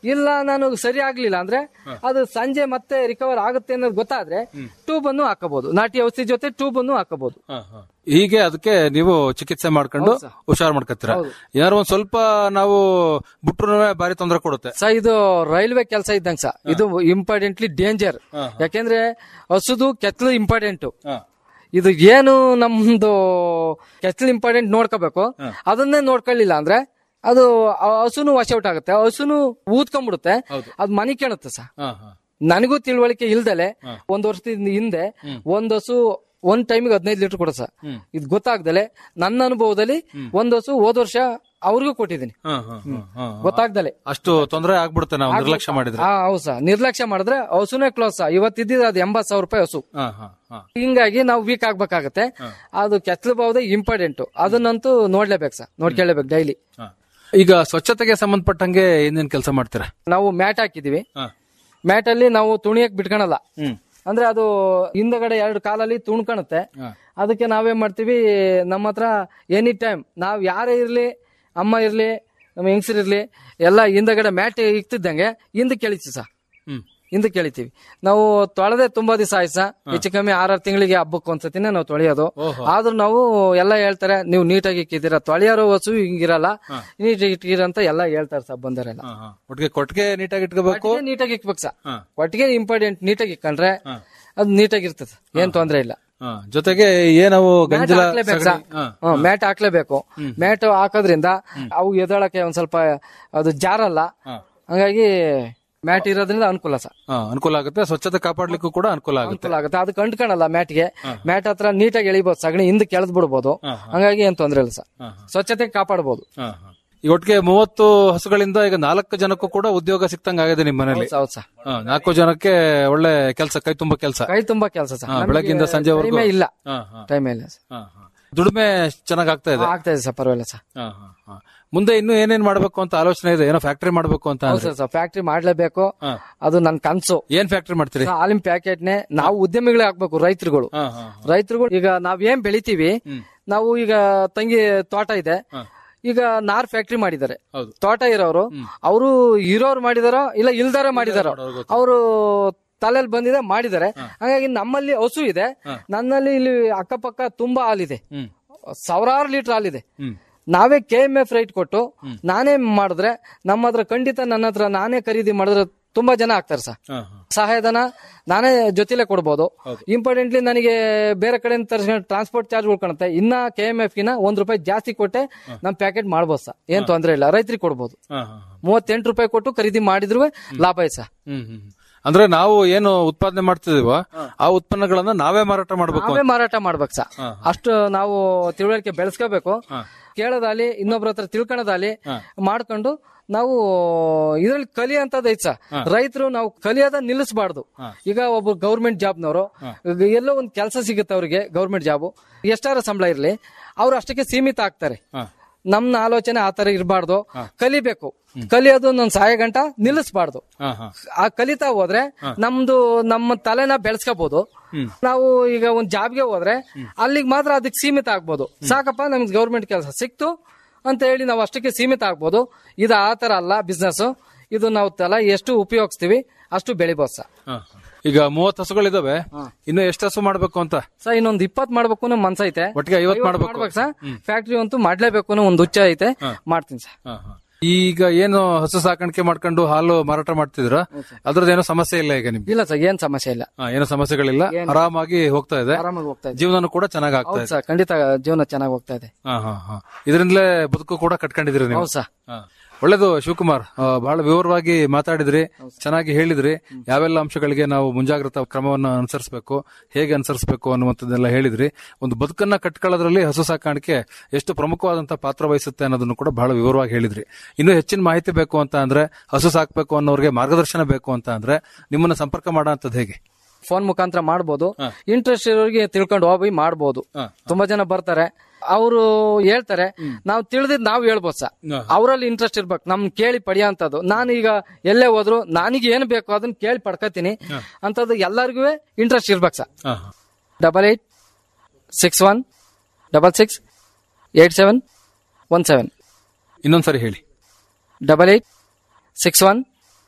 ಇಲ್ಲ ನಾನು ಸರಿ ಆಗ್ಲಿಲ್ಲ ಅಂದ್ರೆ ಅದು ಸಂಜೆ ಮತ್ತೆ ರಿಕವರ್ ಆಗುತ್ತೆ ಅನ್ನೋದು ಗೊತ್ತಾದ್ರೆ ಟ್ಯೂಬ್ ಅನ್ನು ಹಾಕಬಹುದು ನಾಟಿ ಔಷಧಿ ಜೊತೆ ಟ್ಯೂಬ್ ಅನ್ನು ಹಾಕಬಹುದು ಹೀಗೆ ಅದಕ್ಕೆ ನೀವು ಚಿಕಿತ್ಸೆ ಮಾಡ್ಕೊಂಡು ಹುಷಾರ್ ಮಾಡ್ಕೊತೀರಾ ಏನಾರು ಒಂದ್ ಸ್ವಲ್ಪ ನಾವು ಬಿಟ್ರು ಬಾರಿ ತೊಂದರೆ ಕೊಡುತ್ತೆ ಸ ಇದು ರೈಲ್ವೆ ಕೆಲಸ ಇದ್ದಂಗ ಸ ಇದು ಇಂಪಾರ್ಟೆಂಟ್ಲಿ ಡೇಂಜರ್ ಯಾಕೆಂದ್ರೆ ಹಸುದು ಕೆತ್ತಲು ಇಂಪಾರ್ಟೆಂಟ್ ಇದು ಏನು ನಮ್ದು ಕೆತ್ತಲು ಇಂಪಾರ್ಟೆಂಟ್ ನೋಡ್ಕೋಬೇಕು ಅದನ್ನೇ ನೋಡ್ಕೊಳ್ಳಿಲ್ಲ ಅಂದ್ರೆ ಅದು ಆ ಹಸುನು ವಾಶ್ ಔಟ್ ಆಗುತ್ತೆ ಆ ಹಸುನು ಊದ್ಕೊಂಡ್ಬಿಡುತ್ತೆ ಅದು ಮನಿ ಕೇಳುತ್ತೆ ಸ ನನಗೂ ತಿಳುವಳಿಕೆ ಇಲ್ದಲೆ ಒಂದ್ ವರ್ಷದ ಹಿಂದೆ ಒಂದ್ ಹಸು ಒಂದ್ ಟೈಮಿಗೆ ಹದಿನೈದು ಲೀಟರ್ ಕೊಡ ಸರ್ ಇದು ಗೊತ್ತಾಗ್ದಲೆ ನನ್ನ ಅನುಭವದಲ್ಲಿ ಒಂದ್ ಹಸು ಹೋದ ವರ್ಷ ಅವ್ರಿಗೂ ಕೊಟ್ಟಿದ್ದೀನಿ ಗೊತ್ತಾಗ್ದಲೆ ಅಷ್ಟು ತೊಂದರೆ ಆಗ್ಬಿಡುತ್ತೆ ನಾವು ನಿರ್ಲಕ್ಷ್ಯ ಮಾಡಿದ್ರೆ ಹಾ ಹೌದು ಸರ್ ನಿರ್ಲಕ್ಷ್ಯ ಮಾಡಿದ್ರೆ ಹಸುನೇ ಕ್ಲೋಸ್ ಸರ್ ಇವತ್ತಿದ್ದಿದ್ದು ಅದು ಎಂಬತ್ ಸಾವಿರ ರೂಪಾಯಿ ಹಸು ಹಾ, ಹಾ, ಹಾ. ಹಿಂಗಾಗಿ ನಾವು ವೀಕ್ ಆಗ್ಬೇಕಾಗತ್ತೆ ಅದು ಕೆತ್ತಲು ಬಾವುದೇ ಇಂಪಾರ್ಟೆಂಟ್ ಅದನ್ನಂತೂ ನೋಡ್ಲೇಬೇಕು ಸರ್ ನೋಡ್ಕೊಳ್ಳೇಬೇಕು ಡೈಲಿ ಹಾ. ಈಗ ಸ್ವಚ್ಛತೆಗೆ ಸಂಬಂಧಪಟ್ಟಂಗೆ ಏನೇನ್ ಕೆಲಸ ಮಾಡ್ತೀರಾ ನಾವು ಮ್ಯಾಟ್ ಹಾಕಿದೀವಿ ಹಾ. ಮ್ಯಾಟ್ ಅಲ್ಲಿ ನಾವು ತುಣಿಯಕ್ ಬಿಟ್ಕೊಳಲ್ಲ ಹ್ಮ್. ಅಂದ್ರೆ ಅದು ಹಿಂದಗಡೆ ಎರಡು ಕಾಲಲ್ಲಿ ತುಣ್ಕಣುತ್ತೆ ಅದಕ್ಕೆ ನಾವೇನ್ ಮಾಡ್ತೀವಿ ನಮ್ಮ ಹತ್ರ ಎನಿ ಟೈಮ್ ನಾವ್ ಯಾರೇ ಇರ್ಲಿ ಅಮ್ಮ ಇರ್ಲಿ ನಮ್ಮ ಹೆಂಗಸರ್ ಇರ್ಲಿ ಎಲ್ಲ ಹಿಂದಗಡೆ ಮ್ಯಾಟ್ ಇಕ್ತಿದ್ದಂಗೆ ಹಿಂದಕ್ಕೆ ಕೆಳಿಸಿ ಸರ್ ಹ್ಮ್. ಹಿಂದಕ್ಕೆ ಕೆಳಿತೀವಿ ನಾವು ತೊಳೆದೇ ತುಂಬಾ ದಿವಸ ಆಯ್ತು ಸರ್ ಹೆಚ್ಚು ಕಮ್ಮಿ ಆರಾರು ತಿಂಗಳಿಗೆ ಹಬ್ಬಕ್ಕೆ ಒಂದ್ಸತಿನೇ ನಾವು ತೊಳೆಯೋದು ಆದ್ರೂ ನಾವು ಎಲ್ಲ ಹೇಳ್ತಾರೆ ನೀವು ನೀಟಾಗಿ ಇಕ್ಕಿದ್ದೀರಾ ತೊಳೆಯೋರು ಹಸು ಹಿಂಗಿರಲ್ಲ ನೀಟಾಗಿ ಇಟ್ಟಿರ ಅಂತ ಎಲ್ಲ ಹೇಳ್ತಾರೆ ಸರ್ ಬಂದರೆಲ್ಲ ಹಾ, ಹಾ. ಒಟ್ಟಿಗೆ ಕೊಟ್ಟಿಗೆ ನೀಟಾಗಿ ಇಟ್ಕೋಬೇಕು ಕೊಟ್ಟಿಗೆ ನೀಟಾಗಿ ಇಕ್ಬೇಕು ಸರ್ ಕೊಟ್ಟಿಗೆ ಇಂಪಾರ್ಟೆಂಟ್ ನೀಟಾಗಿ ಇಕ್ಕಂಡ್ರೆ ಅದು ನೀಟಾಗಿ ಇರ್ತದೆ ಏನ್ ತೊಂದ್ರೆ ಇಲ್ಲ ಹಾ. ಜೊತೆಗೆ ಏನವು ಗಂಜಲ ಹಾಕ್ಲೇಬೇಕು ಸಗಣಿ? ಹಾ. ಮ್ಯಾಟ್ ಹಾಕ್ಲೇಬೇಕು ಮ್ಯಾಟ್ ಹಾಕೋದ್ರಿಂದ ಅವು ಎದಳಕ್ಕೆ ಒಂದ್ ಸ್ವಲ್ಪ ಅದು ಜಾರಲ್ಲ ಹಂಗಾಗಿ ಮ್ಯಾಟ್ ಇರೋದ್ರಿಂದ ಅನುಕೂಲ ಸರ್ ಹಾ, ಅನುಕೂಲ ಆಗುತ್ತೆ ಸ್ವಚ್ಛತೆ ಕಾಪಾಡ್ಲಿಕ್ಕೂ ಕೂಡ ಅನುಕೂಲ ಆಗುತ್ತೆ ಅನುಕೂಲ ಆಗುತ್ತೆ ಅದು ಕಂಡ್ಕೊಳಲ್ಲ ಮ್ಯಾಟ್ಗೆ ಮ್ಯಾಟ್ ಹತ್ರ ನೀಟಾಗಿ ಎಳಿಬಹುದು ಸಗಣಿ ಹಿಂದೆ ಕೆಳದ್ ಬಿಡ್ಬೋದು ಹಂಗಾಗಿ ಏನ್ ತೊಂದ್ರೆ ಇಲ್ಲ ಸರ್ ಸ್ವಚ್ಛತೆ ಕಾಪಾಡಬಹುದು ಹಾ, ಹಾ. ಈ ಒಟ್ಟಿಗೆ ಮೂವತ್ತು ಹಸುಗಳಿಂದ ಈಗ ನಾಲ್ಕು ಜನಕ್ಕೂ ಕೂಡ ಉದ್ಯೋಗ ಸಿಕ್ತಂಗ ಆಗಿದೆ ನಿಮ್ಮ ಮನೇಲಿ ಹೌದು ಸರ್ ಹಾ, ನಾಲ್ಕು ಜನಕ್ಕೆ ಒಳ್ಳೆ ಕೆಲಸ ಕೈ ತುಂಬಾ ಕೆಲಸ ಕೈ ತುಂಬಾ ಕೆಲಸ ಸರ್ ನಮ್ಗೆ ಬೆಳಗ್ಗಿಂದ ಸಂಜೆವರೆಗೂ time ಏ ಇಲ್ಲ ಹಾ, ಹಾ, ಟೈಮ್ ಇಲ್ಲ ಸರ್ ಹಾ, ಹಾ. ದುಡಿಮೆ ಚೆನ್ನಾಗ್ ಆಗ್ತಾ ಇದೆ ಆಗ್ತಾ ಇದೆ ಸರ್ ಪರವಾಗಿಲ್ಲ ಸರ್ ಹಾ, ಹಾ, ಹಾ. ಮುಂದೆ ಇನ್ನು ಏನೇನ್ ಮಾಡ್ಬೇಕು ಅಂತ ಆಲೋಚನೆ ಇದೆ ಏನೋ ಫ್ಯಾಕ್ಟರಿ ಮಾಡ್ಬೇಕು ಅಂತ ಹೌದು ಅಂದ್ರೆ. ಸರ್ ಸರ್ ಫ್ಯಾಕ್ಟ್ರಿ ಮಾಡ್ಲೇಬೇಕು ಅದು ನನ್ ಕನ್ಸು ಏನ್ ಫ್ಯಾಕ್ಟರಿ ಮಾಡ್ತೀರಿ ಸರ್, ಹಾಲಿನ ಪ್ಯಾಕೆಟ್ನೆ ನಾವು ಉದ್ಯಮಿಗಳೇ ಆಗ್ಬೇಕು ರೈತರುಗಳು ಹಾ, ಹಾ, ರೈತರುಗಳು ಈಗ ನಾವ್ ಏನ್ ಬೆಳಿತೀವಿ ನಾವು ಈಗ ತಂಗಿ ತೋಟ ಇದೆ ಈಗ ನಾರ್ ಫ್ಯಾಕ್ಟ್ರಿ ಮಾಡಿದ್ದಾರೆ ಹೌದು. ತೋಟ ಇರೋರು ಅವರು ಇರೋರು ಮಾಡಿದಾರೋ ಇಲ್ಲ ಇಲ್ದಾರ ಮಾಡಿದಾರೋ ಅವರು ತಲೆಯಲ್ಲಿ ಬಂದಿದೆ ಮಾಡಿದ್ದಾರೆ ಹಾಗಾಗಿ ನಮ್ಮಲ್ಲಿ ಹಸು ಇದೆ ನನ್ನಲ್ಲಿ ಇಲ್ಲಿ ಅಕ್ಕಪಕ್ಕ ತುಂಬಾ ಹಾಲಿದೆ ಹ್ಮ್. ಸಾವಿರಾರು ಲೀಟರ್ ಹಾಲಿದೆ ಹ್ಮ್. ನಾವೇ ಕೆ ಎಂ ಎಫ್ ರೈಟ್ ಕೊಟ್ಟು ನಾನೇ ಮಾಡಿದ್ರೆ ನಮ್ಮ ಹತ್ರ ಖಂಡಿತ ನನ್ನ ಹತ್ರ ನಾನೇ ಖರೀದಿ ಮಾಡಿದ್ರೆ ತುಂಬಾ ಜನ ಆಗ್ತಾರೆ ಸರ್ ಹಾ, ಹಾ. ಸಹಾಯಧನ ನಾನೇ ಜೊತೆಲೆ ಕೊಡ್ಬೋದು ಇಂಪಾರ್ಟೆಂಟ್ಲಿ ನನಗೆ ಬೇರೆ ಕಡೆ ತರಿಸ್ಕೊಂಡು ಟ್ರಾನ್ಸ್ಪೋರ್ಟ್ ಚಾರ್ಜ್ ಉಳ್ಕೊಳುತ್ತೆ ಇನ್ನ ಕೆ ಎಂ ಎಫ್ ಗಿನ ಒಂದ್ ರೂಪಾಯಿ ಜಾಸ್ತಿ ಕೊಟ್ಟೆ ನಮ್ ಪ್ಯಾಕೆಟ್ ಮಾಡ್ಬೋದು ಸರ್ ಏನ್ ತೊಂದ್ರೆ ಇಲ್ಲ ರೈತರಿಗೆ ಕೊಡ್ಬೋದು ಹಾ, ಹಾ, ಹಾ. ಮೂವತ್ತೆಂಟು ರೂಪಾಯಿ ಕೊಟ್ಟು ಖರೀದಿ ಮಾಡಿದ್ರು ಲಾಭ ಐತೆ ಸರ್ ಹ್ಮ್, ಹ್ಮ್. ಅಂದ್ರೆ ನಾವು ಏನು ಉತ್ಪಾದನೆ ಮಾಡ್ತಿದೀವೋ ಆ ಉತ್ಪನ್ನಗಳನ್ನ ನಾವೇ ಮಾರಾಟ ಮಾಡ್ಬೇಕು ನಾವೇ ಮಾರಾಟ ಮಾಡ್ಬೇಕು ಸರ್ ಅಷ್ಟು ನಾವು ತಿಳುವಳಿಕೆ ಬೆಳೆಸ್ಕೋಬೇಕು ಕೇಳೋದಾಲಿ ಇನ್ನೊಬ್ರ ಹತ್ರ ತಿಳ್ಕೊಳೋದಾಲಿ ಮಾಡ್ಕೊಂಡು ನಾವು ಇದ್ರಲ್ಲಿ ಕಲಿಯಂತದ್ ಐತ್ ಸರ್ ರೈತರು ನಾವು ಕಲಿಯೋದ ನಿಲ್ಲಿಸಬಾರ್ದು ಈಗ ಒಬ್ಬ ಗೌರ್ಮೆಂಟ್ ಜಾಬ್ನವರು ಎಲ್ಲೋ ಒಂದ್ ಕೆಲಸ ಸಿಗುತ್ತೆ ಅವ್ರಿಗೆ ಗೌರ್ಮೆಂಟ್ ಜಾಬ್ ಎಷ್ಟಾರ ಸಂಬಳ ಇರ್ಲಿ ಅವ್ರು ಅಷ್ಟಕ್ಕೆ ಸೀಮಿತ ಆಗ್ತಾರೆ ನಮ್ಮ ಆಲೋಚನೆ ಆತರ ಇರಬಾರ್ದು ಕಲಿಬೇಕು ಕಲಿಯೋದು ನನ್ನ ಸಹಾಯ ಗಂಟ ನಿಲ್ಲಿಸಬಾರ್ದು ಹಾ, ಹಾ. ಆ ಕಲಿತಾ ಹೋದ್ರೆ ನಮ್ದು ನಮ್ಮ ತಲೆನ ಬೆಳೆಸ್ಕೋಬಹುದು ನಾವು ಈಗ ಒಂದ್ ಜಾಬ್ಗೆ ಹೋದ್ರೆ ಅಲ್ಲಿಗೆ ಮಾತ್ರ ಅದಕ್ಕೆ ಸೀಮಿತ ಆಗ್ಬೋದು ಸಾಕಪ್ಪ ನಮ್ಗೆ ಗೌರ್ಮೆಂಟ್ ಕೆಲಸ ಸಿಕ್ತು ಅಂತ ಹೇಳಿ ನಾವು ಅಷ್ಟಕ್ಕೆ ಸೀಮಿತ ಆಗ್ಬೋದು ಇದು ಆ ತರ ಅಲ್ಲ ಬಿಸ್ನೆಸ್ ಇದು ನಾವು ತಲ ಎಷ್ಟು ಉಪಯೋಗಿಸ್ತೀವಿ ಅಷ್ಟು ಬೆಳಿಬೋದು ಸರ್ ಹಾ. ಈಗ ಮೂವತ್ತು ಹಸುಗಳಿದಾವೆ ಇನ್ನು ಎಷ್ಟು ಹಸು ಮಾಡ್ಬೇಕು ಅಂತ ಸರ್ ಇನ್ನೊಂದ್ ಇಪ್ಪತ್ ಮಾಡ್ಬೇಕು ಅನ್ನೋ ಮನ್ಸೈತೆ ಒಟ್ಟಿಗೆ ಐವತ್ತು ಮಾಡ್ಬೇಕು ಮಾಡ್ಬೇಕು ಸರ್ ಫ್ಯಾಕ್ಟ್ರಿ ಅಂತೂ ಮಾಡ್ಲೇಬೇಕು ಅನ್ನೋ ಒಂದ್ ಹುಚ್ಚ ಐತೆ ಮಾಡ್ತೀನಿ ಸರ್ ಹಾ, ಹಾ. ಈಗ ಏನು ಹಸು ಸಾಕಾಣಿಕೆ ಮಾಡ್ಕೊಂಡು ಹಾಲು ಮಾರಾಟ ಮಾಡ್ತಿದ್ರ ಅದ್ರದ್ದು ಏನೋ ಸಮಸ್ಯೆ ಇಲ್ಲ ಈಗ ನಿಮ್ಗೆ ಇಲ್ಲ ಸರ್ ಏನ್ ಸಮಸ್ಯೆ ಇಲ್ಲ ಹಾ, ಏನೋ ಸಮಸ್ಯೆಗಳಿಲ್ಲ ಆರಾಮಾಗಿ ಹೋಗ್ತಾ ಇದೆ ಆರಾಮಾಗಿ ಹೋಗ್ತಾ ಇದೆ ಜೀವನನೂ ಕೂಡ ಚೆನ್ನಾಗ್ ಆಗ್ತಾ ಹೌದು ಇದೆ ಸರ್ ಖಂಡಿತ ಜೀವನ ಚೆನ್ನಾಗಿ ಹೋಗ್ತಾ ಇದೆ ಹಾ, ಹಾ, ಹಾ. ಇದರಿಂದಲೇ ಬದುಕು ಕೂಡ ಕಟ್ಕೊಂಡಿದ್ರಿ ನೀವು ಹೌದು ಸರ್ ಹಾ. ಒಳ್ಳೇದು ಶಿವಕುಮಾರ್ ಆ, ಬಹಳ ವಿವರವಾಗಿ ಮಾತಾಡಿದ್ರಿ ಚೆನ್ನಾಗಿ ಹೇಳಿದ್ರಿ ಯಾವೆಲ್ಲ ಅಂಶಗಳಿಗೆ ನಾವು ಮುಂಜಾಗ್ರತಾ ಕ್ರಮವನ್ನು ಅನುಸರಿಸಬೇಕು ಹೇಗೆ ಅನುಸರಿಸಬೇಕು ಅನ್ನುವಂಥದ್ದೆಲ್ಲ ಹೇಳಿದ್ರಿ ಒಂದು ಬದುಕನ್ನ ಕಟ್ಕೊಳ್ಳೋದ್ರಲ್ಲಿ ಹಸು ಸಾಕಾಣಿಕೆ ಎಷ್ಟು ಪ್ರಮುಖವಾದಂತಹ ಪಾತ್ರ ವಹಿಸುತ್ತೆ ಅನ್ನೋದನ್ನು ಕೂಡ ಬಹಳ ವಿವರವಾಗಿ ಹೇಳಿದ್ರಿ ಇನ್ನು ಹೆಚ್ಚಿನ ಮಾಹಿತಿ ಬೇಕು ಅಂತ ಅಂದ್ರೆ ಹಸು ಸಾಕ್ಬೇಕು ಅನ್ನೋರಿಗೆ ಮಾರ್ಗದರ್ಶನ ಬೇಕು ಅಂತ ಅಂದ್ರೆ ನಿಮ್ಮನ್ನ ಸಂಪರ್ಕ ಮಾಡೋಂಥದ್ದು ಹೇಗೆ ಫೋನ್ ಮುಖಾಂತರ ಮಾಡ್ಬೋದು ಇಂಟ್ರೆಸ್ಟ್ ಇರೋರಿಗೆ ತಿಳ್ಕೊಂಡು ಹೋಗಿ ಮಾಡ್ಬೋದು ತುಂಬಾ ಜನ ಬರ್ತಾರೆ ಅವರು ಹೇಳ್ತಾರೆ ನಾವು ತಿಳಿದಿದ್ ನಾವು ಹೇಳ್ಬೋದು ಸರ್ ಅವರಲ್ಲಿ ಇಂಟ್ರೆಸ್ಟ್ ಇರ್ಬೇಕು ನಮ್ ಕೇಳಿ ಪಡೆಯೋಂಥದ್ದು ನಾನು ಈಗ ಎಲ್ಲೇ ಹೋದ್ರು ನನಗೆ ಏನ್ ಬೇಕು ಅದನ್ನ ಕೇಳಿ ಪಡ್ಕೋತೀನಿ ಅಂತದ್ದು ಎಲ್ಲರಿಗೂ ಇಂಟ್ರೆಸ್ಟ್ ಇರ್ಬೇಕು ಸರ್ ಹಾ, ಹಾ. Double eight six one double six eight seven one seven ಇನ್ನೊಂದ್ಸರಿ ಹೇಳಿ double eight six one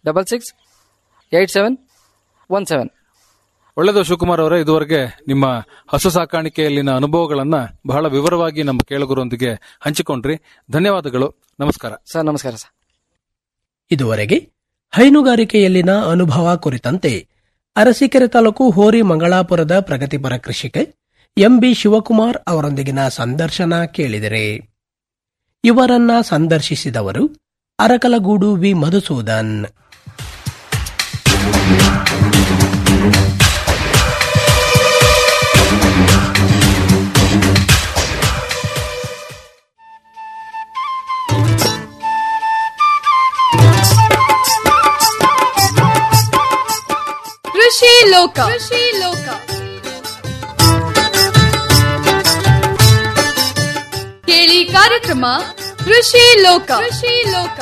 double six eight seven one seven ಒಳ್ಳೆಯದು ಶಿವಕುಮಾರ್ ಅವರೇ ಇದುವರೆಗೆ ನಿಮ್ಮ ಹಸು ಸಾಕಾಣಿಕೆಯಲ್ಲಿನ ಅನುಭವಗಳನ್ನ ಬಹಳ ವಿವರವಾಗಿ ನಮ್ಮ ಕೇಳುಗರೊಂದಿಗೆ ಹಂಚಿಕೊಂಡ್ರಿ ಧನ್ಯವಾದಗಳು ನಮಸ್ಕಾರ ಸರ್ ನಮಸ್ಕಾರ ಸರ್ ಇದುವರೆಗೆ ಹೈನುಗಾರಿಕೆಯಲ್ಲಿನ ಅನುಭವ ಕುರಿತಂತೆ ಅರಸೀಕೆರೆ ತಾಲೂಕು ಹೋರಿ ಮಂಗಳಾಪುರದ ಪ್ರಗತಿಪರ ಕೃಷಿಕ ಎಂಬಿ ಶಿವಕುಮಾರ್ ಅವರೊಂದಿಗಿನ ಸಂದರ್ಶನ ಕೇಳಿದರೆ ಇವರನ್ನ ಸಂದರ್ಶಿಸಿದವರು ಅರಕಲಗೂಡು ವಿ ಮಧುಸೂದನ್ ಕೃಷಿ ಲೋಕ ಕೃಷಿ ಲೋಕ ಕೇಳಿ ಕಾರ್ಯಕ್ರಮ ಕೃಷಿ ಲೋಕ ಕೃಷಿ ಲೋಕ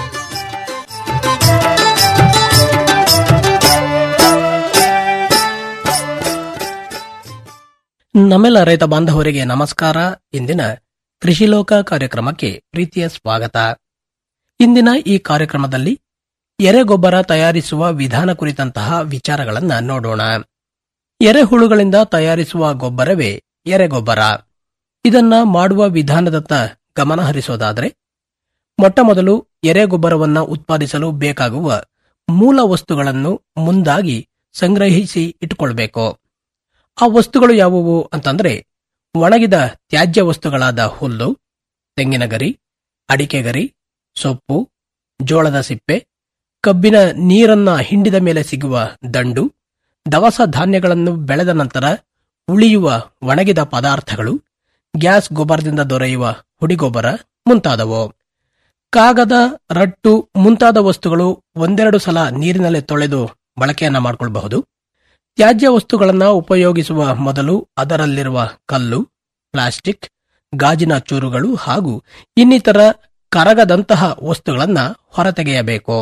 ನಮ್ಮೆಲ್ಲ ರೈತ ಬಾಂಧವರಿಗೆ ನಮಸ್ಕಾರ ಇಂದಿನ ಕೃಷಿ ಲೋಕ ಕಾರ್ಯಕ್ರಮಕ್ಕೆ ಪ್ರೀತಿಯ ಸ್ವಾಗತ ಇಂದಿನ ಈ ಕಾರ್ಯಕ್ರಮದಲ್ಲಿ ಎರೆಗೊಬ್ಬರ ತಯಾರಿಸುವ ವಿಧಾನ ಕುರಿತಂತಹ ವಿಚಾರಗಳನ್ನ ನೋಡೋಣ ಎರೆಹುಳುಗಳಿಂದ ತಯಾರಿಸುವ ಗೊಬ್ಬರವೇ ಎರೆಗೊಬ್ಬರ ಇದನ್ನ ಮಾಡುವ ವಿಧಾನದತ್ತ ಗಮನ ಹರಿಸೋದಾದ್ರೆ ಮೊಟ್ಟಮೊದಲು ಎರೆಗೊಬ್ಬರವನ್ನ ಉತ್ಪಾದಿಸಲು ಬೇಕಾಗುವ ಮೂಲ ವಸ್ತುಗಳನ್ನು ಮುಂದಾಗಿ ಸಂಗ್ರಹಿಸಿ ಇಟ್ಟುಕೊಳ್ಬೇಕು ಆ ವಸ್ತುಗಳು ಯಾವುವು ಅಂತಂದ್ರೆ ಒಣಗಿದ ತ್ಯಾಜ್ಯ ವಸ್ತುಗಳಾದ ಹುಲ್ಲು ತೆಂಗಿನ ಗರಿ ಅಡಿಕೆ ಗರಿ ಸೊಪ್ಪು ಜೋಳದ ಸಿಪ್ಪೆ ಕಬ್ಬಿನ ನೀರನ್ನ ಹಿಂಡಿದ ಮೇಲೆ ಸಿಗುವ ದಂಡು ದವಸ ಧಾನ್ಯಗಳನ್ನು ಬೆಳೆದ ನಂತರ ಉಳಿಯುವ ಒಣಗಿದ ಪದಾರ್ಥಗಳು ಗ್ಯಾಸ್ ಗೊಬ್ಬರದಿಂದ ದೊರೆಯುವ ಹುಡಿಗೊಬ್ಬರ ಮುಂತಾದವು ಕಾಗದ ರಟ್ಟು ಮುಂತಾದ ವಸ್ತುಗಳು ಒಂದೆರಡು ಸಲ ನೀರಿನಲ್ಲಿ ತೊಳೆದು ಬಳಕೆಯನ್ನ ಮಾಡಿಕೊಳ್ಳಬಹುದು ತ್ಯಾಜ್ಯ ವಸ್ತುಗಳನ್ನು ಉಪಯೋಗಿಸುವ ಮೊದಲು ಅದರಲ್ಲಿರುವ ಕಲ್ಲು ಪ್ಲಾಸ್ಟಿಕ್ ಗಾಜಿನ ಚೂರುಗಳು ಹಾಗೂ ಇನ್ನಿತರ ಕರಗದಂತಹ ವಸ್ತುಗಳನ್ನ ಹೊರತೆಗೆಯಬೇಕು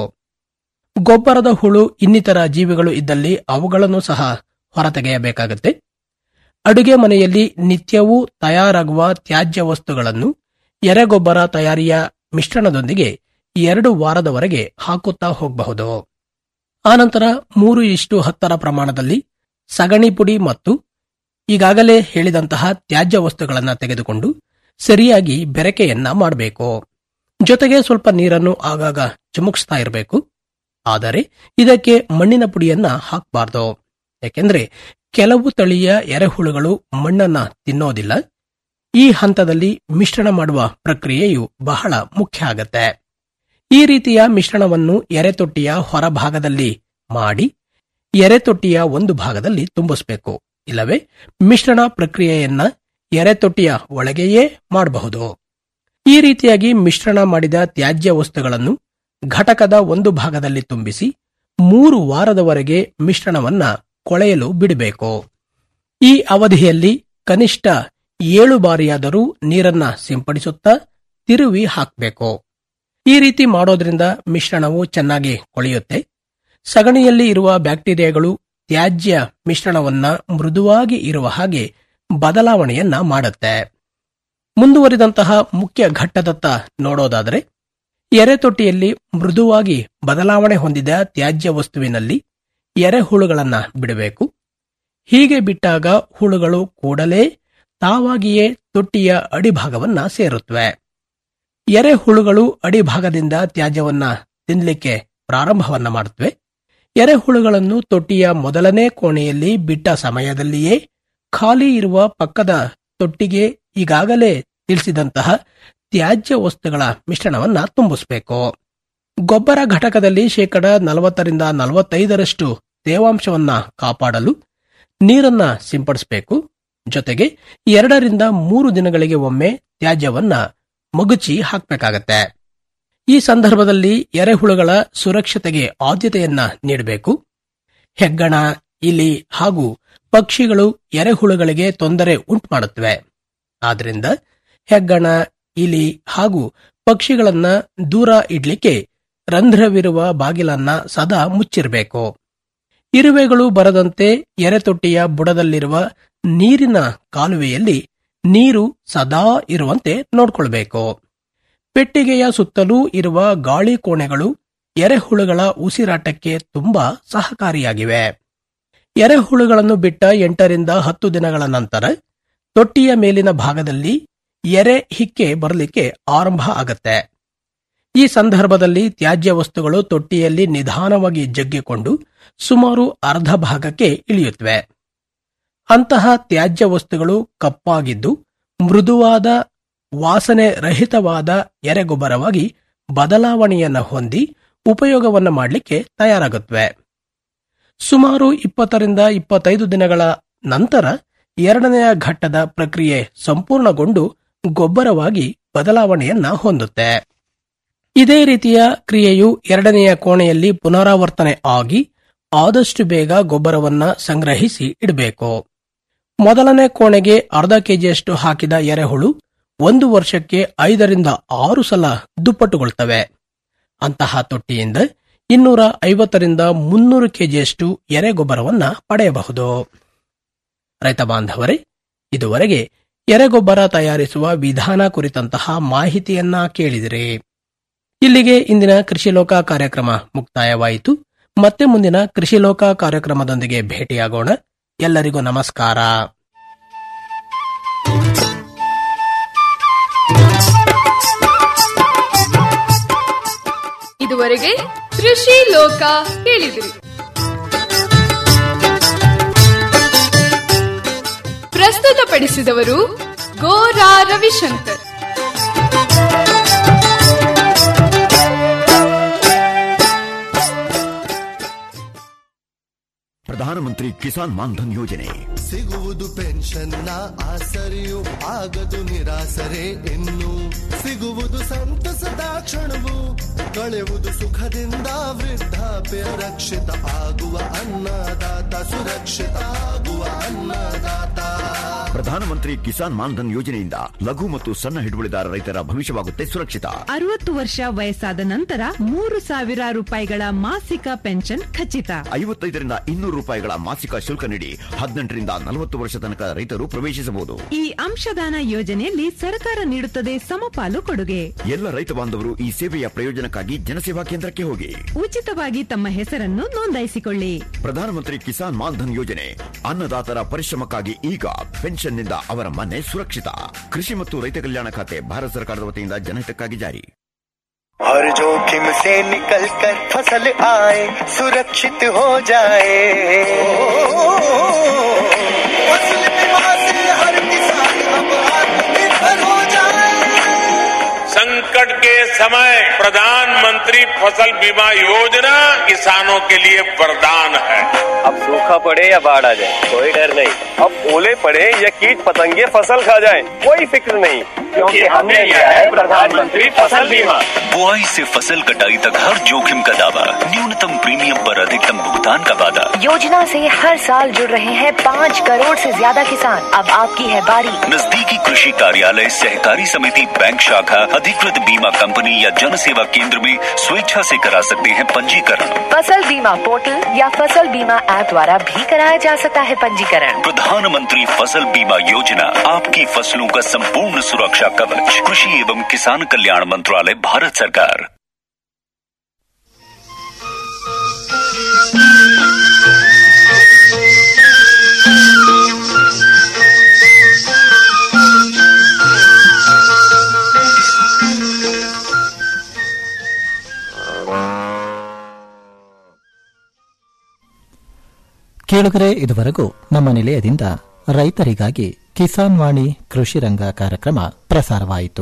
ಗೊಬ್ಬರದ ಹುಳು ಇನ್ನಿತರ ಜೀವಿಗಳು ಇದ್ದಲ್ಲಿ ಅವುಗಳನ್ನು ಸಹ ಹೊರತೆಗೆಯಬೇಕಾಗುತ್ತೆ ಅಡುಗೆ ಮನೆಯಲ್ಲಿ ನಿತ್ಯವೂ ತಯಾರಾಗುವ ತ್ಯಾಜ್ಯ ವಸ್ತುಗಳನ್ನು ಎರೆಗೊಬ್ಬರ ತಯಾರಿಯ ಮಿಶ್ರಣದೊಂದಿಗೆ ಎರಡು ವಾರದವರೆಗೆ ಹಾಕುತ್ತಾ ಹೋಗಬಹುದು ಆನಂತರ ಮೂರು ಇಷ್ಟು ಹತ್ತರ ಪ್ರಮಾಣದಲ್ಲಿ ಸಗಣಿ ಪುಡಿ ಮತ್ತು ಈಗಾಗಲೇ ಹೇಳಿದಂತಹ ತ್ಯಾಜ್ಯ ವಸ್ತುಗಳನ್ನು ತೆಗೆದುಕೊಂಡು ಸರಿಯಾಗಿ ಬೆರಕೆಯನ್ನ ಮಾಡಬೇಕು ಜೊತೆಗೆ ಸ್ವಲ್ಪ ನೀರನ್ನು ಆಗಾಗ ಚಿಮುಕಿಸ್ತಾ ಇರಬೇಕು ಆದರೆ ಇದಕ್ಕೆ ಮಣ್ಣಿನ ಪುಡಿಯನ್ನ ಹಾಕಬಾರ್ದು ಯಾಕೆಂದ್ರೆ ಕೆಲವು ತಳಿಯ ಎರೆಹುಳುಗಳು ಮಣ್ಣನ್ನ ತಿನ್ನೋದಿಲ್ಲ ಈ ಹಂತದಲ್ಲಿ ಮಿಶ್ರಣ ಮಾಡುವ ಪ್ರಕ್ರಿಯೆಯು ಬಹಳ ಮುಖ್ಯ ಆಗತ್ತೆ ಈ ರೀತಿಯ ಮಿಶ್ರಣವನ್ನು ಎರೆತೊಟ್ಟಿಯ ಹೊರಭಾಗದಲ್ಲಿ ಮಾಡಿ ಎರೆತೊಟ್ಟಿಯ ಒಂದು ಭಾಗದಲ್ಲಿ ತುಂಬಿಸಬೇಕು ಇಲ್ಲವೇ ಮಿಶ್ರಣ ಪ್ರಕ್ರಿಯೆಯನ್ನ ಎರೆತೊಟ್ಟಿಯ ಒಳಗೆಯೇ ಮಾಡಬಹುದು ಈ ರೀತಿಯಾಗಿ ಮಿಶ್ರಣ ಮಾಡಿದ ತ್ಯಾಜ್ಯ ವಸ್ತುಗಳನ್ನು ಘಟಕದ ಒಂದು ಭಾಗದಲ್ಲಿ ತುಂಬಿಸಿ ಮೂರು ವಾರದವರೆಗೆ ಮಿಶ್ರಣವನ್ನ ಕೊಳೆಯಲು ಬಿಡಬೇಕು ಈ ಅವಧಿಯಲ್ಲಿ ಕನಿಷ್ಠ ಏಳು ಬಾರಿಯಾದರೂ ನೀರನ್ನ ಸಿಂಪಡಿಸುತ್ತಾ ತಿರುವಿ ಹಾಕಬೇಕು ಈ ರೀತಿ ಮಾಡೋದ್ರಿಂದ ಮಿಶ್ರಣವು ಚೆನ್ನಾಗಿ ಕೊಳೆಯುತ್ತೆ ಸಗಣಿಯಲ್ಲಿ ಇರುವ ಬ್ಯಾಕ್ಟೀರಿಯಾಗಳು ತ್ಯಾಜ್ಯ ಮಿಶ್ರಣವನ್ನ ಮೃದುವಾಗಿ ಇರುವ ಹಾಗೆ ಬದಲಾವಣೆಯನ್ನ ಮಾಡುತ್ತೆ ಮುಂದುವರಿದಂತಹ ಮುಖ್ಯ ಘಟ್ಟದತ್ತ ನೋಡೋದಾದರೆ ಎರೆತೊಟ್ಟಿಯಲ್ಲಿ ಮೃದುವಾಗಿ ಬದಲಾವಣೆ ಹೊಂದಿದ ತ್ಯಾಜ್ಯ ವಸ್ತುವಿನಲ್ಲಿ ಎರೆಹುಳುಗಳನ್ನ ಬಿಡಬೇಕು ಹೀಗೆ ಬಿಟ್ಟಾಗ ಹುಳುಗಳು ಕೂಡಲೇ ತಾವಾಗಿಯೇ ತೊಟ್ಟಿಯ ಅಡಿಭಾಗವನ್ನ ಸೇರುತ್ತವೆ ಎರೆಹುಳುಗಳು ಅಡಿಭಾಗದಿಂದ ತ್ಯಾಜ್ಯವನ್ನ ತಿನ್ನಲಿಕ್ಕೆ ಪ್ರಾರಂಭವನ್ನ ಮಾಡುತ್ತವೆ ಎರೆಹುಳುಗಳನ್ನು ತೊಟ್ಟಿಯ ಮೊದಲನೇ ಕೋಣೆಯಲ್ಲಿ ಬಿಟ್ಟ ಸಮಯದಲ್ಲಿಯೇ ಖಾಲಿ ಇರುವ ಪಕ್ಕದ ತೊಟ್ಟಿಗೆ ಈಗಾಗಲೇ ತಿಳಿಸಿದಂತಹ ತ್ಯಾಜ್ಯ ವಸ್ತುಗಳ ಮಿಶ್ರಣವನ್ನ ತುಂಬಿಸಬೇಕು ಗೊಬ್ಬರ ಘಟಕದಲ್ಲಿ ಶೇಕಡ ನಲವತ್ತರಿಂದ ನಲವತ್ತೈದರಷ್ಟು ತೇವಾಂಶವನ್ನ ಕಾಪಾಡಲು ನೀರನ್ನ ಸಿಂಪಡಿಸಬೇಕು ಜೊತೆಗೆ ಎರಡರಿಂದ ಮೂರು ದಿನಗಳಿಗೆ ಒಮ್ಮೆ ತ್ಯಾಜ್ಯವನ್ನ ಮಗುಚಿ ಹಾಕಬೇಕಾಗತ್ತೆ ಈ ಸಂದರ್ಭದಲ್ಲಿ ಎರೆಹುಳುಗಳ ಸುರಕ್ಷತೆಗೆ ಆದ್ಯತೆಯನ್ನ ನೀಡಬೇಕು ಹೆಗ್ಗಣ ಇಲಿ ಹಾಗೂ ಪಕ್ಷಿಗಳು ಎರೆಹುಳುಗಳಿಗೆ ತೊಂದರೆ ಉಂಟು ಮಾಡುತ್ತವೆ ಆದ್ರಿಂದ ಹೆಗ್ಗಣ ಇಲಿ ಹಾಗೂ ಪಕ್ಷಿಗಳನ್ನ ದೂರ ಇಡ್ಲಿಕ್ಕೆ ರಂಧ್ರವಿರುವ ಬಾಗಿಲನ್ನ ಸದಾ ಮುಚ್ಚಿರಬೇಕು ಇರುವೆಗಳು ಬರದಂತೆ ಎರೆತೊಟ್ಟಿಯ ಬುಡದಲ್ಲಿರುವ ನೀರಿನ ಕಾಲುವೆಯಲ್ಲಿ ನೀರು ಸದಾ ಇರುವಂತೆ ನೋಡ್ಕೊಳ್ಬೇಕು ಪೆಟ್ಟಿಗೆಯ ಸುತ್ತಲೂ ಇರುವ ಗಾಳಿ ಕೋಣೆಗಳು ಎರೆಹುಳುಗಳ ಉಸಿರಾಟಕ್ಕೆ ತುಂಬಾ ಸಹಕಾರಿಯಾಗಿವೆ ಎರೆಹುಳುಗಳನ್ನು ಬಿಟ್ಟ ಎಂಟರಿಂದ ಹತ್ತು ದಿನಗಳ ನಂತರ ತೊಟ್ಟಿಯ ಮೇಲಿನ ಭಾಗದಲ್ಲಿ ಎರೆ ಹಿಕ್ಕೆ ಬರಲಿಕ್ಕೆ ಆರಂಭ ಆಗತ್ತೆ ಈ ಸಂದರ್ಭದಲ್ಲಿ ತ್ಯಾಜ್ಯ ವಸ್ತುಗಳು ತೊಟ್ಟಿಯಲ್ಲಿ ನಿಧಾನವಾಗಿ ಜಗ್ಗಿಕೊಂಡು ಸುಮಾರು ಅರ್ಧ ಭಾಗಕ್ಕೆ ಇಳಿಯುತ್ತವೆ ಅಂತಹ ತ್ಯಾಜ್ಯ ವಸ್ತುಗಳು ಕಪ್ಪಾಗಿದ್ದು ಮೃದುವಾದ ವಾಸನೆ ರಹಿತವಾದ ಎರೆಗೊಬ್ಬರವಾಗಿ ಬದಲಾವಣೆಯನ್ನು ಹೊಂದಿ ಉಪಯೋಗವನ್ನು ಮಾಡಲಿಕ್ಕೆ ತಯಾರಾಗುತ್ತವೆ ಸುಮಾರು ಇಪ್ಪತ್ತರಿಂದ ಇಪ್ಪತ್ತೈದು ದಿನಗಳ ನಂತರ ಎರಡನೆಯ ಘಟ್ಟದ ಪ್ರಕ್ರಿಯೆ ಸಂಪೂರ್ಣಗೊಂಡು ಗೊಬ್ಬರವಾಗಿ ಬದಲಾವಣೆಯನ್ನ ಹೊಂದುತ್ತೆ ಇದೇ ರೀತಿಯ ಕ್ರಿಯೆಯು ಎರಡನೆಯ ಕೋಣೆಯಲ್ಲಿ ಪುನರಾವರ್ತನೆ ಆಗಿ ಆದಷ್ಟು ಬೇಗ ಗೊಬ್ಬರವನ್ನ ಸಂಗ್ರಹಿಸಿ ಇಡಬೇಕು ಮೊದಲನೇ ಕೋಣೆಗೆ ಅರ್ಧ ಕೆಜಿಯಷ್ಟು ಹಾಕಿದ ಎರೆಹುಳು ಒಂದು ವರ್ಷಕ್ಕೆ ಐದರಿಂದ ಆರು ಸಲ ದುಪ್ಪಟ್ಟುಗೊಳ್ತವೆ ಅಂತಹ ತೊಟ್ಟಿಯಿಂದ ಇನ್ನೂರ ಐವತ್ತರಿಂದ ಮುನ್ನೂರು ಕೆಜಿಯಷ್ಟು ಎರೆಗೊಬ್ಬರವನ್ನ ಪಡೆಯಬಹುದು ರೈತ ಬಾಂಧವರೇ ಇದುವರೆಗೆ ಎರೆಗೊಬ್ಬರ ತಯಾರಿಸುವ ವಿಧಾನ ಕುರಿತಂತಹ ಮಾಹಿತಿಯನ್ನ ಕೇಳಿದಿರಿ ಇಲ್ಲಿಗೆ ಇಂದಿನ ಕೃಷಿ ಲೋಕ ಕಾರ್ಯಕ್ರಮ ಮುಕ್ತಾಯವಾಯಿತು ಮತ್ತೆ ಮುಂದಿನ ಕೃಷಿ ಲೋಕ ಕಾರ್ಯಕ್ರಮದೊಂದಿಗೆ ಭೇಟಿಯಾಗೋಣ ಎಲ್ಲರಿಗೂ ನಮಸ್ಕಾರ ಇದುವರೆಗೆ ಕೃಷಿ ಲೋಕ ಕೇಳಿದಿರಿ ಪ್ರಸ್ತುತಪಡಿಸಿದವರು ಗೋರಾ ರವಿಶಂಕರ್ ಪ್ರಧಾನಮಂತ್ರಿ ಕಿಸಾನ್ ಮಾನ್ಧನ್ ಯೋಜನೆ ಸಿಗುವುದು ಪೆನ್ಷನ್ನ ಆಸರೆಯು ಆಗದು ನಿರಾಸರೆ ಇನ್ನು ಸಿಗುವುದು ಸಂತಸದ ಕ್ಷಣವು ಕಳೆಯುವುದು ಸುಖದಿಂದ ವೃದ್ಧಾಪ್ಯ ರಕ್ಷಿತ ಆಗುವ ಅನ್ನದಾತ ಸುರಕ್ಷಿತ ಆಗುವ ಅನ್ನದಾತ ಪ್ರಧಾನಮಂತ್ರಿ ಕಿಸಾನ್ ಮಾನ್ಧನ್ ಯೋಜನೆಯಿಂದ ಲಘು ಮತ್ತು ಸಣ್ಣ ಹಿಡುವಳಿದಾರ ರೈತರ ಭವಿಷ್ಯವಾಗುತ್ತೆ ಸುರಕ್ಷಿತ ಅರವತ್ತು ವರ್ಷ ವಯಸ್ಸಾದ ನಂತರ ಮೂರು ಸಾವಿರ ರೂಪಾಯಿಗಳ ಮಾಸಿಕ ಪೆನ್ಷನ್ ಖಚಿತ ಐವತ್ತೈದರಿಂದ ಇನ್ನೂರು ರೂಪಾಯಿಗಳ ಮಾಸಿಕ ಶುಲ್ಕ ನೀಡಿ ಹದಿನೆಂಟರಿಂದ ನಲವತ್ತು ವರ್ಷ ತನಕ ರೈತರು ಪ್ರವೇಶಿಸಬಹುದು ಈ ಅಂಶದಾನ ಯೋಜನೆಯಲ್ಲಿ ಸರ್ಕಾರ ನೀಡುತ್ತದೆ ಸಮಪಾಲು ಕೊಡುಗೆ ಎಲ್ಲ ರೈತ ಬಾಂಧವರು ಈ ಸೇವೆಯ ಪ್ರಯೋಜನಕ್ಕಾಗಿ ಜನಸೇವಾ ಕೇಂದ್ರಕ್ಕೆ ಹೋಗಿ ಉಚಿತವಾಗಿ ತಮ್ಮ ಹೆಸರನ್ನು ನೋಂದಾಯಿಸಿಕೊಳ್ಳಿ ಪ್ರಧಾನಮಂತ್ರಿ ಕಿಸಾನ್ ಮಾನ್ಧನ್ ಯೋಜನೆ ಅನ್ನದಾತರ ಪರಿಶ್ರಮಕ್ಕಾಗಿ ಈಗ ಪೆನ್ಷನ್ನಿಂದ ಅವರ ಮನೆ ಸುರಕ್ಷಿತ ಕೃಷಿ ಮತ್ತು ರೈತ ಕಲ್ಯಾಣ ಖಾತೆ ಭಾರತ ಸರ್ಕಾರದ ವತಿಯಿಂದ ಜನಹಿತಕ್ಕಾಗಿ ಜಾರಿ हर जोखिम से निकल कर फसल आए सुरक्षित हो जाए फसल बीमा से हर किसान अब आत्मनिर्भर हो जाए संकट के समय प्रधानमंत्री फसल बीमा योजना किसानों के लिए वरदान है अब सूखा पड़े या बाढ़ आ जाए कोई डर नहीं अब ओले पड़े या कीट पतंगे फसल खा जाए कोई फिक्र नहीं क्योंकि हमने लिया है प्रधानमंत्री फसल बीमा बुआई से फसल कटाई तक हर जोखिम का दावा न्यूनतम प्रीमियम पर अधिकतम भुगतान का वादा योजना से हर साल जुड़ रहे हैं पाँच करोड़ से ज्यादा किसान अब आपकी है बारी नजदीकी कृषि कार्यालय सहकारी समिति बैंक शाखा अधिकृत बीमा कंपनी या जन सेवा केंद्र में स्वेच्छा से करा सकते हैं पंजीकरण फसल बीमा पोर्टल या फसल बीमा ऐप द्वारा भी कराया जा सकता है पंजीकरण प्रधानमंत्री फसल बीमा योजना आपकी फसलों का संपूर्ण सुरक्षा कवच कृषि एवं किसान कल्याण मंत्रालय भारत सरकार ಕೇಳುಗರೆ ಇದುವರೆಗೂ ನಮ್ಮ ನಿಲಯದಿಂದ ರೈತರಿಗಾಗಿ ಕಿಸಾನ್ ವಾಣಿ ಕೃಷಿ ರಂಗ ಕಾರ್ಯಕ್ರಮ ಪ್ರಸಾರವಾಯಿತು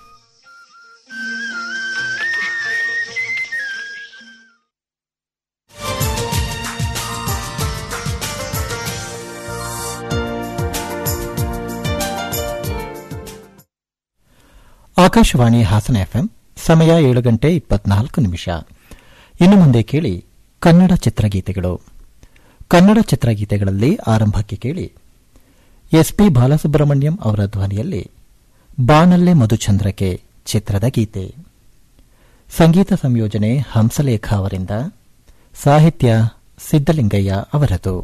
ಆಕಾಶವಾಣಿ ಹಾಸನ ಎಫ್ಎಂ ಸಮಯ ಏಳು ಗಂಟೆ ಇಪ್ಪತ್ನಾಲ್ಕು ನಿಮಿಷ ಇನ್ನು ಮುಂದೆ ಕೇಳಿ ಕನ್ನಡ ಚಿತ್ರಗೀತೆಗಳು ಕನ್ನಡ ಚಿತ್ರಗೀತೆಗಳಲ್ಲಿ ಆರಂಭಕ್ಕೆ ಕೇಳಿ ಎಸ್ಪಿ ಬಾಲಸುಬ್ರಹ್ಮಣ್ಯಂ ಅವರ ಧ್ವನಿಯಲ್ಲಿ ಬಾನಲ್ಲೆ ಮಧುಚಂದ್ರಕೆ ಚಿತ್ರದ ಗೀತೆ ಸಂಗೀತ ಸಂಯೋಜನೆ ಹಂಸಲೇಖ ಅವರಿಂದ ಸಾಹಿತ್ಯ ಸಿದ್ದಲಿಂಗಯ್ಯ ಅವರದು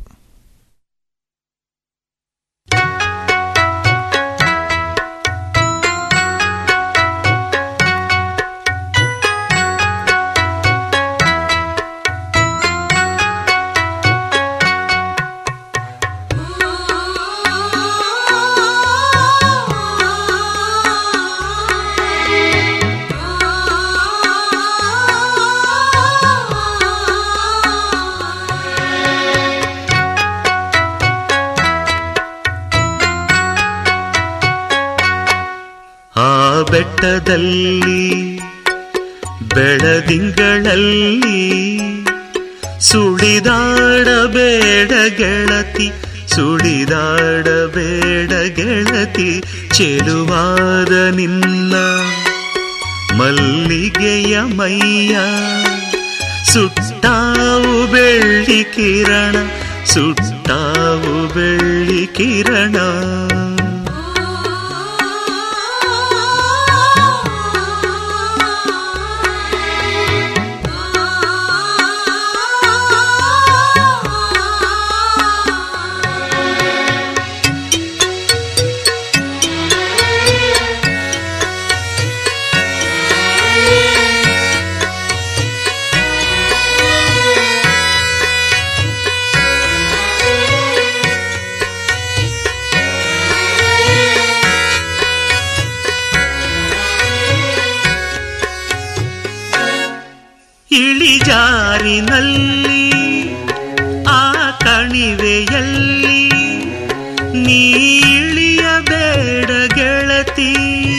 ಬೆಟ್ಟದಲ್ಲಿ ಬೆಳದಿಂಗಳಲ್ಲಿ ಸುಳಿದಾಡಬೇಡ ಗೆಳತಿ ಸುಳಿದಾಡಬೇಡ ಗೆಳತಿ ಚೆಲುವಾದ ನಿನ್ನ ಮಲ್ಲಿಗೆಯ ಮೈಯ ಸುಟ್ಟಾವು ಬೆಳ್ಳಿ ಕಿರಣ ಸುಟ್ಟಾವು ಬೆಳ್ಳಿ ಕಿರಣ ಇಳಿಜಾರಿನಲ್ಲಿ ಆ ಕಣಿವೆಯಲ್ಲಿ ನೀ ಇಳಿಯಬೇಡ ಗೆಳತಿ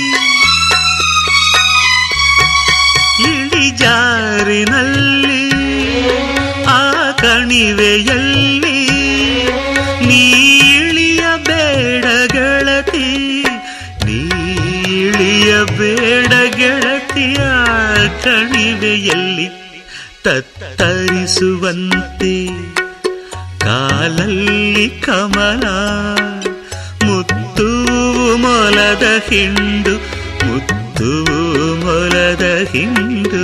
ಇಳಿಜಾರಿನಲ್ಲಿ ಆ ಕಣಿವೆಯಲ್ಲಿ ನೀ ಇಳಿಯಬೇಡ ಗೆಳತಿ ನೀ ಇಳಿಯಬೇಡ ಗೆಳತಿಯ ಕಣಿವೆಯಲ್ಲಿ ತತ್ತರಿಸುವಂತೆ ಕಾಲಲ್ಲಿ ಕಮಲ ಮುತ್ತು ಮೊಲದ ಹಿಂಡು ಮುತ್ತು ಮೊಲದ ಹಿಂಡು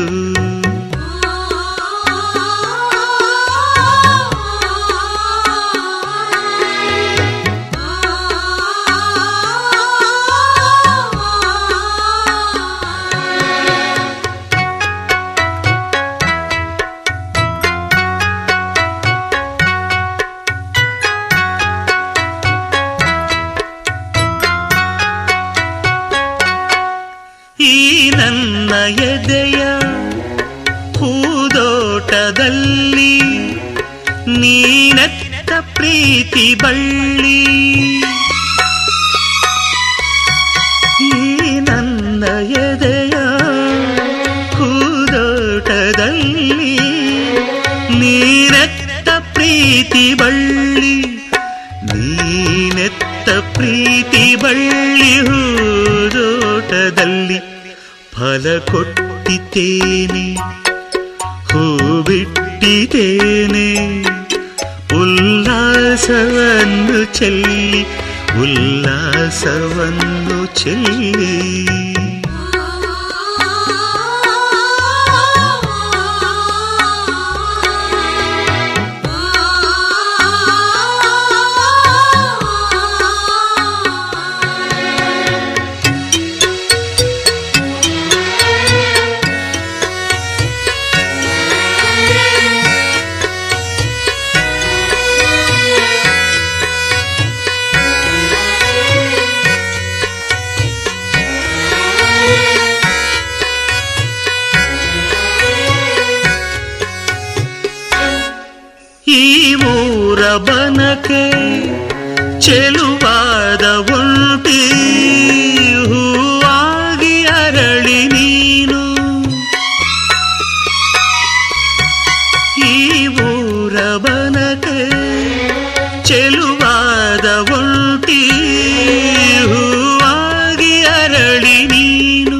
ಈ ನನ್ನ ಎದೆಯ ಹೂದೋಟದಲ್ಲಿ ನೀನತ್ತ ಪ್ರೀತಿ ಬಳ್ಳಿ ಈ ನನ್ನ ಎದೆಯ ಹೂದೋಟದಲ್ಲಿ ನೀನತ್ತ ಪ್ರೀತಿ ಬಳ್ಳಿ ನೀನೆತ್ತ ಪ್ರೀತಿ ಬಳ್ಳಿ ಹೂದೋಟದಲ್ಲಿ ಫಲ ಕೊಟ್ಟಿದ್ದೇನೆ ಹೂ ಬಿಟ್ಟಿದ್ದೇನೆ ಉಲ್ಲಾಸವನ್ನು ಚೆಲ್ಲಿ ಉಲ್ಲಾಸವನ್ನು ಚೆಲ್ಲಿ ಈ ಮೂರ ಬನಕೆ ಚೆಲುವಾದ ಒಂಟಿ ಹೂವಾಗಿ ಅರಳಿ ನೀನು ಈ ಮೂರ ಬನಕೆ ಚೆಲುವಾದ ಒಂಟಿ ಹೂವಾಗಿ ಅರಳಿ ನೀನು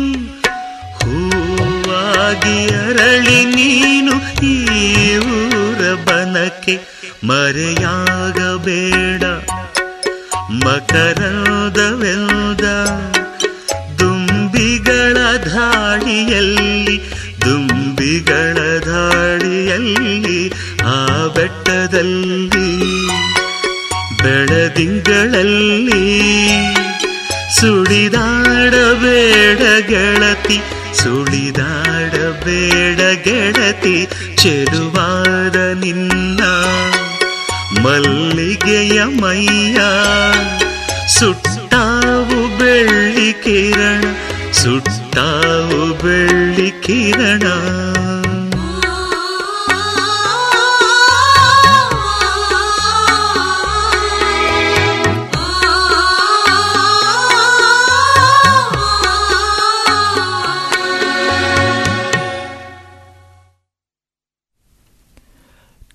ಹೂವಾಗಿ ಅರಳಿ ನೀನು ಈ ಊರ ಬನಕ್ಕೆ ಮರೆಯಾಗಬೇಡ ಮಕರಂದವೆಲ್ದ ದುಂಬಿಗಳ ಧಾಳಿಯಲ್ಲಿ ದುಂಬಿಗಳ ಧಾಳಿಯಲ್ಲಿ ಆ ಬೆಟ್ಟದಲ್ಲಿ ಬೆಳದಿಂಗಳಲ್ಲಿ ಸುಳಿದಾಡಬೇಡ ಗೆಳತಿ ಸುಳಿದಾಡಬೇಡ ಗೆಳತಿ ಚೆಲುವಾದ ನಿನ್ನ ಮಲ್ಲಿಗೆಯ ಮೈಯ ಸುಟ್ಟಾವು ಬೆಳ್ಳಿ ಕಿರಣ ಸುಟ್ಟಾವು ಬೆಳ್ಳಿ ಕಿರಣ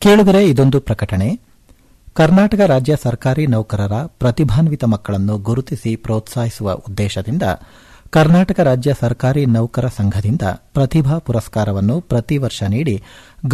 ಕೇಳುಗರೆ ಇದೊಂದು ಪ್ರಕಟಣೆ ಕರ್ನಾಟಕ ರಾಜ್ಯ ಸರ್ಕಾರಿ ನೌಕರರ ಪ್ರತಿಭಾನ್ವಿತ ಮಕ್ಕಳನ್ನು ಗುರುತಿಸಿ ಪ್ರೋತ್ಸಾಹಿಸುವ ಉದ್ದೇಶದಿಂದ ಕರ್ನಾಟಕ ರಾಜ್ಯ ಸರ್ಕಾರಿ ನೌಕರ ಸಂಘದಿಂದ ಪ್ರತಿಭಾ ಪುರಸ್ಕಾರವನ್ನು ಪ್ರತಿ ವರ್ಷ ನೀಡಿ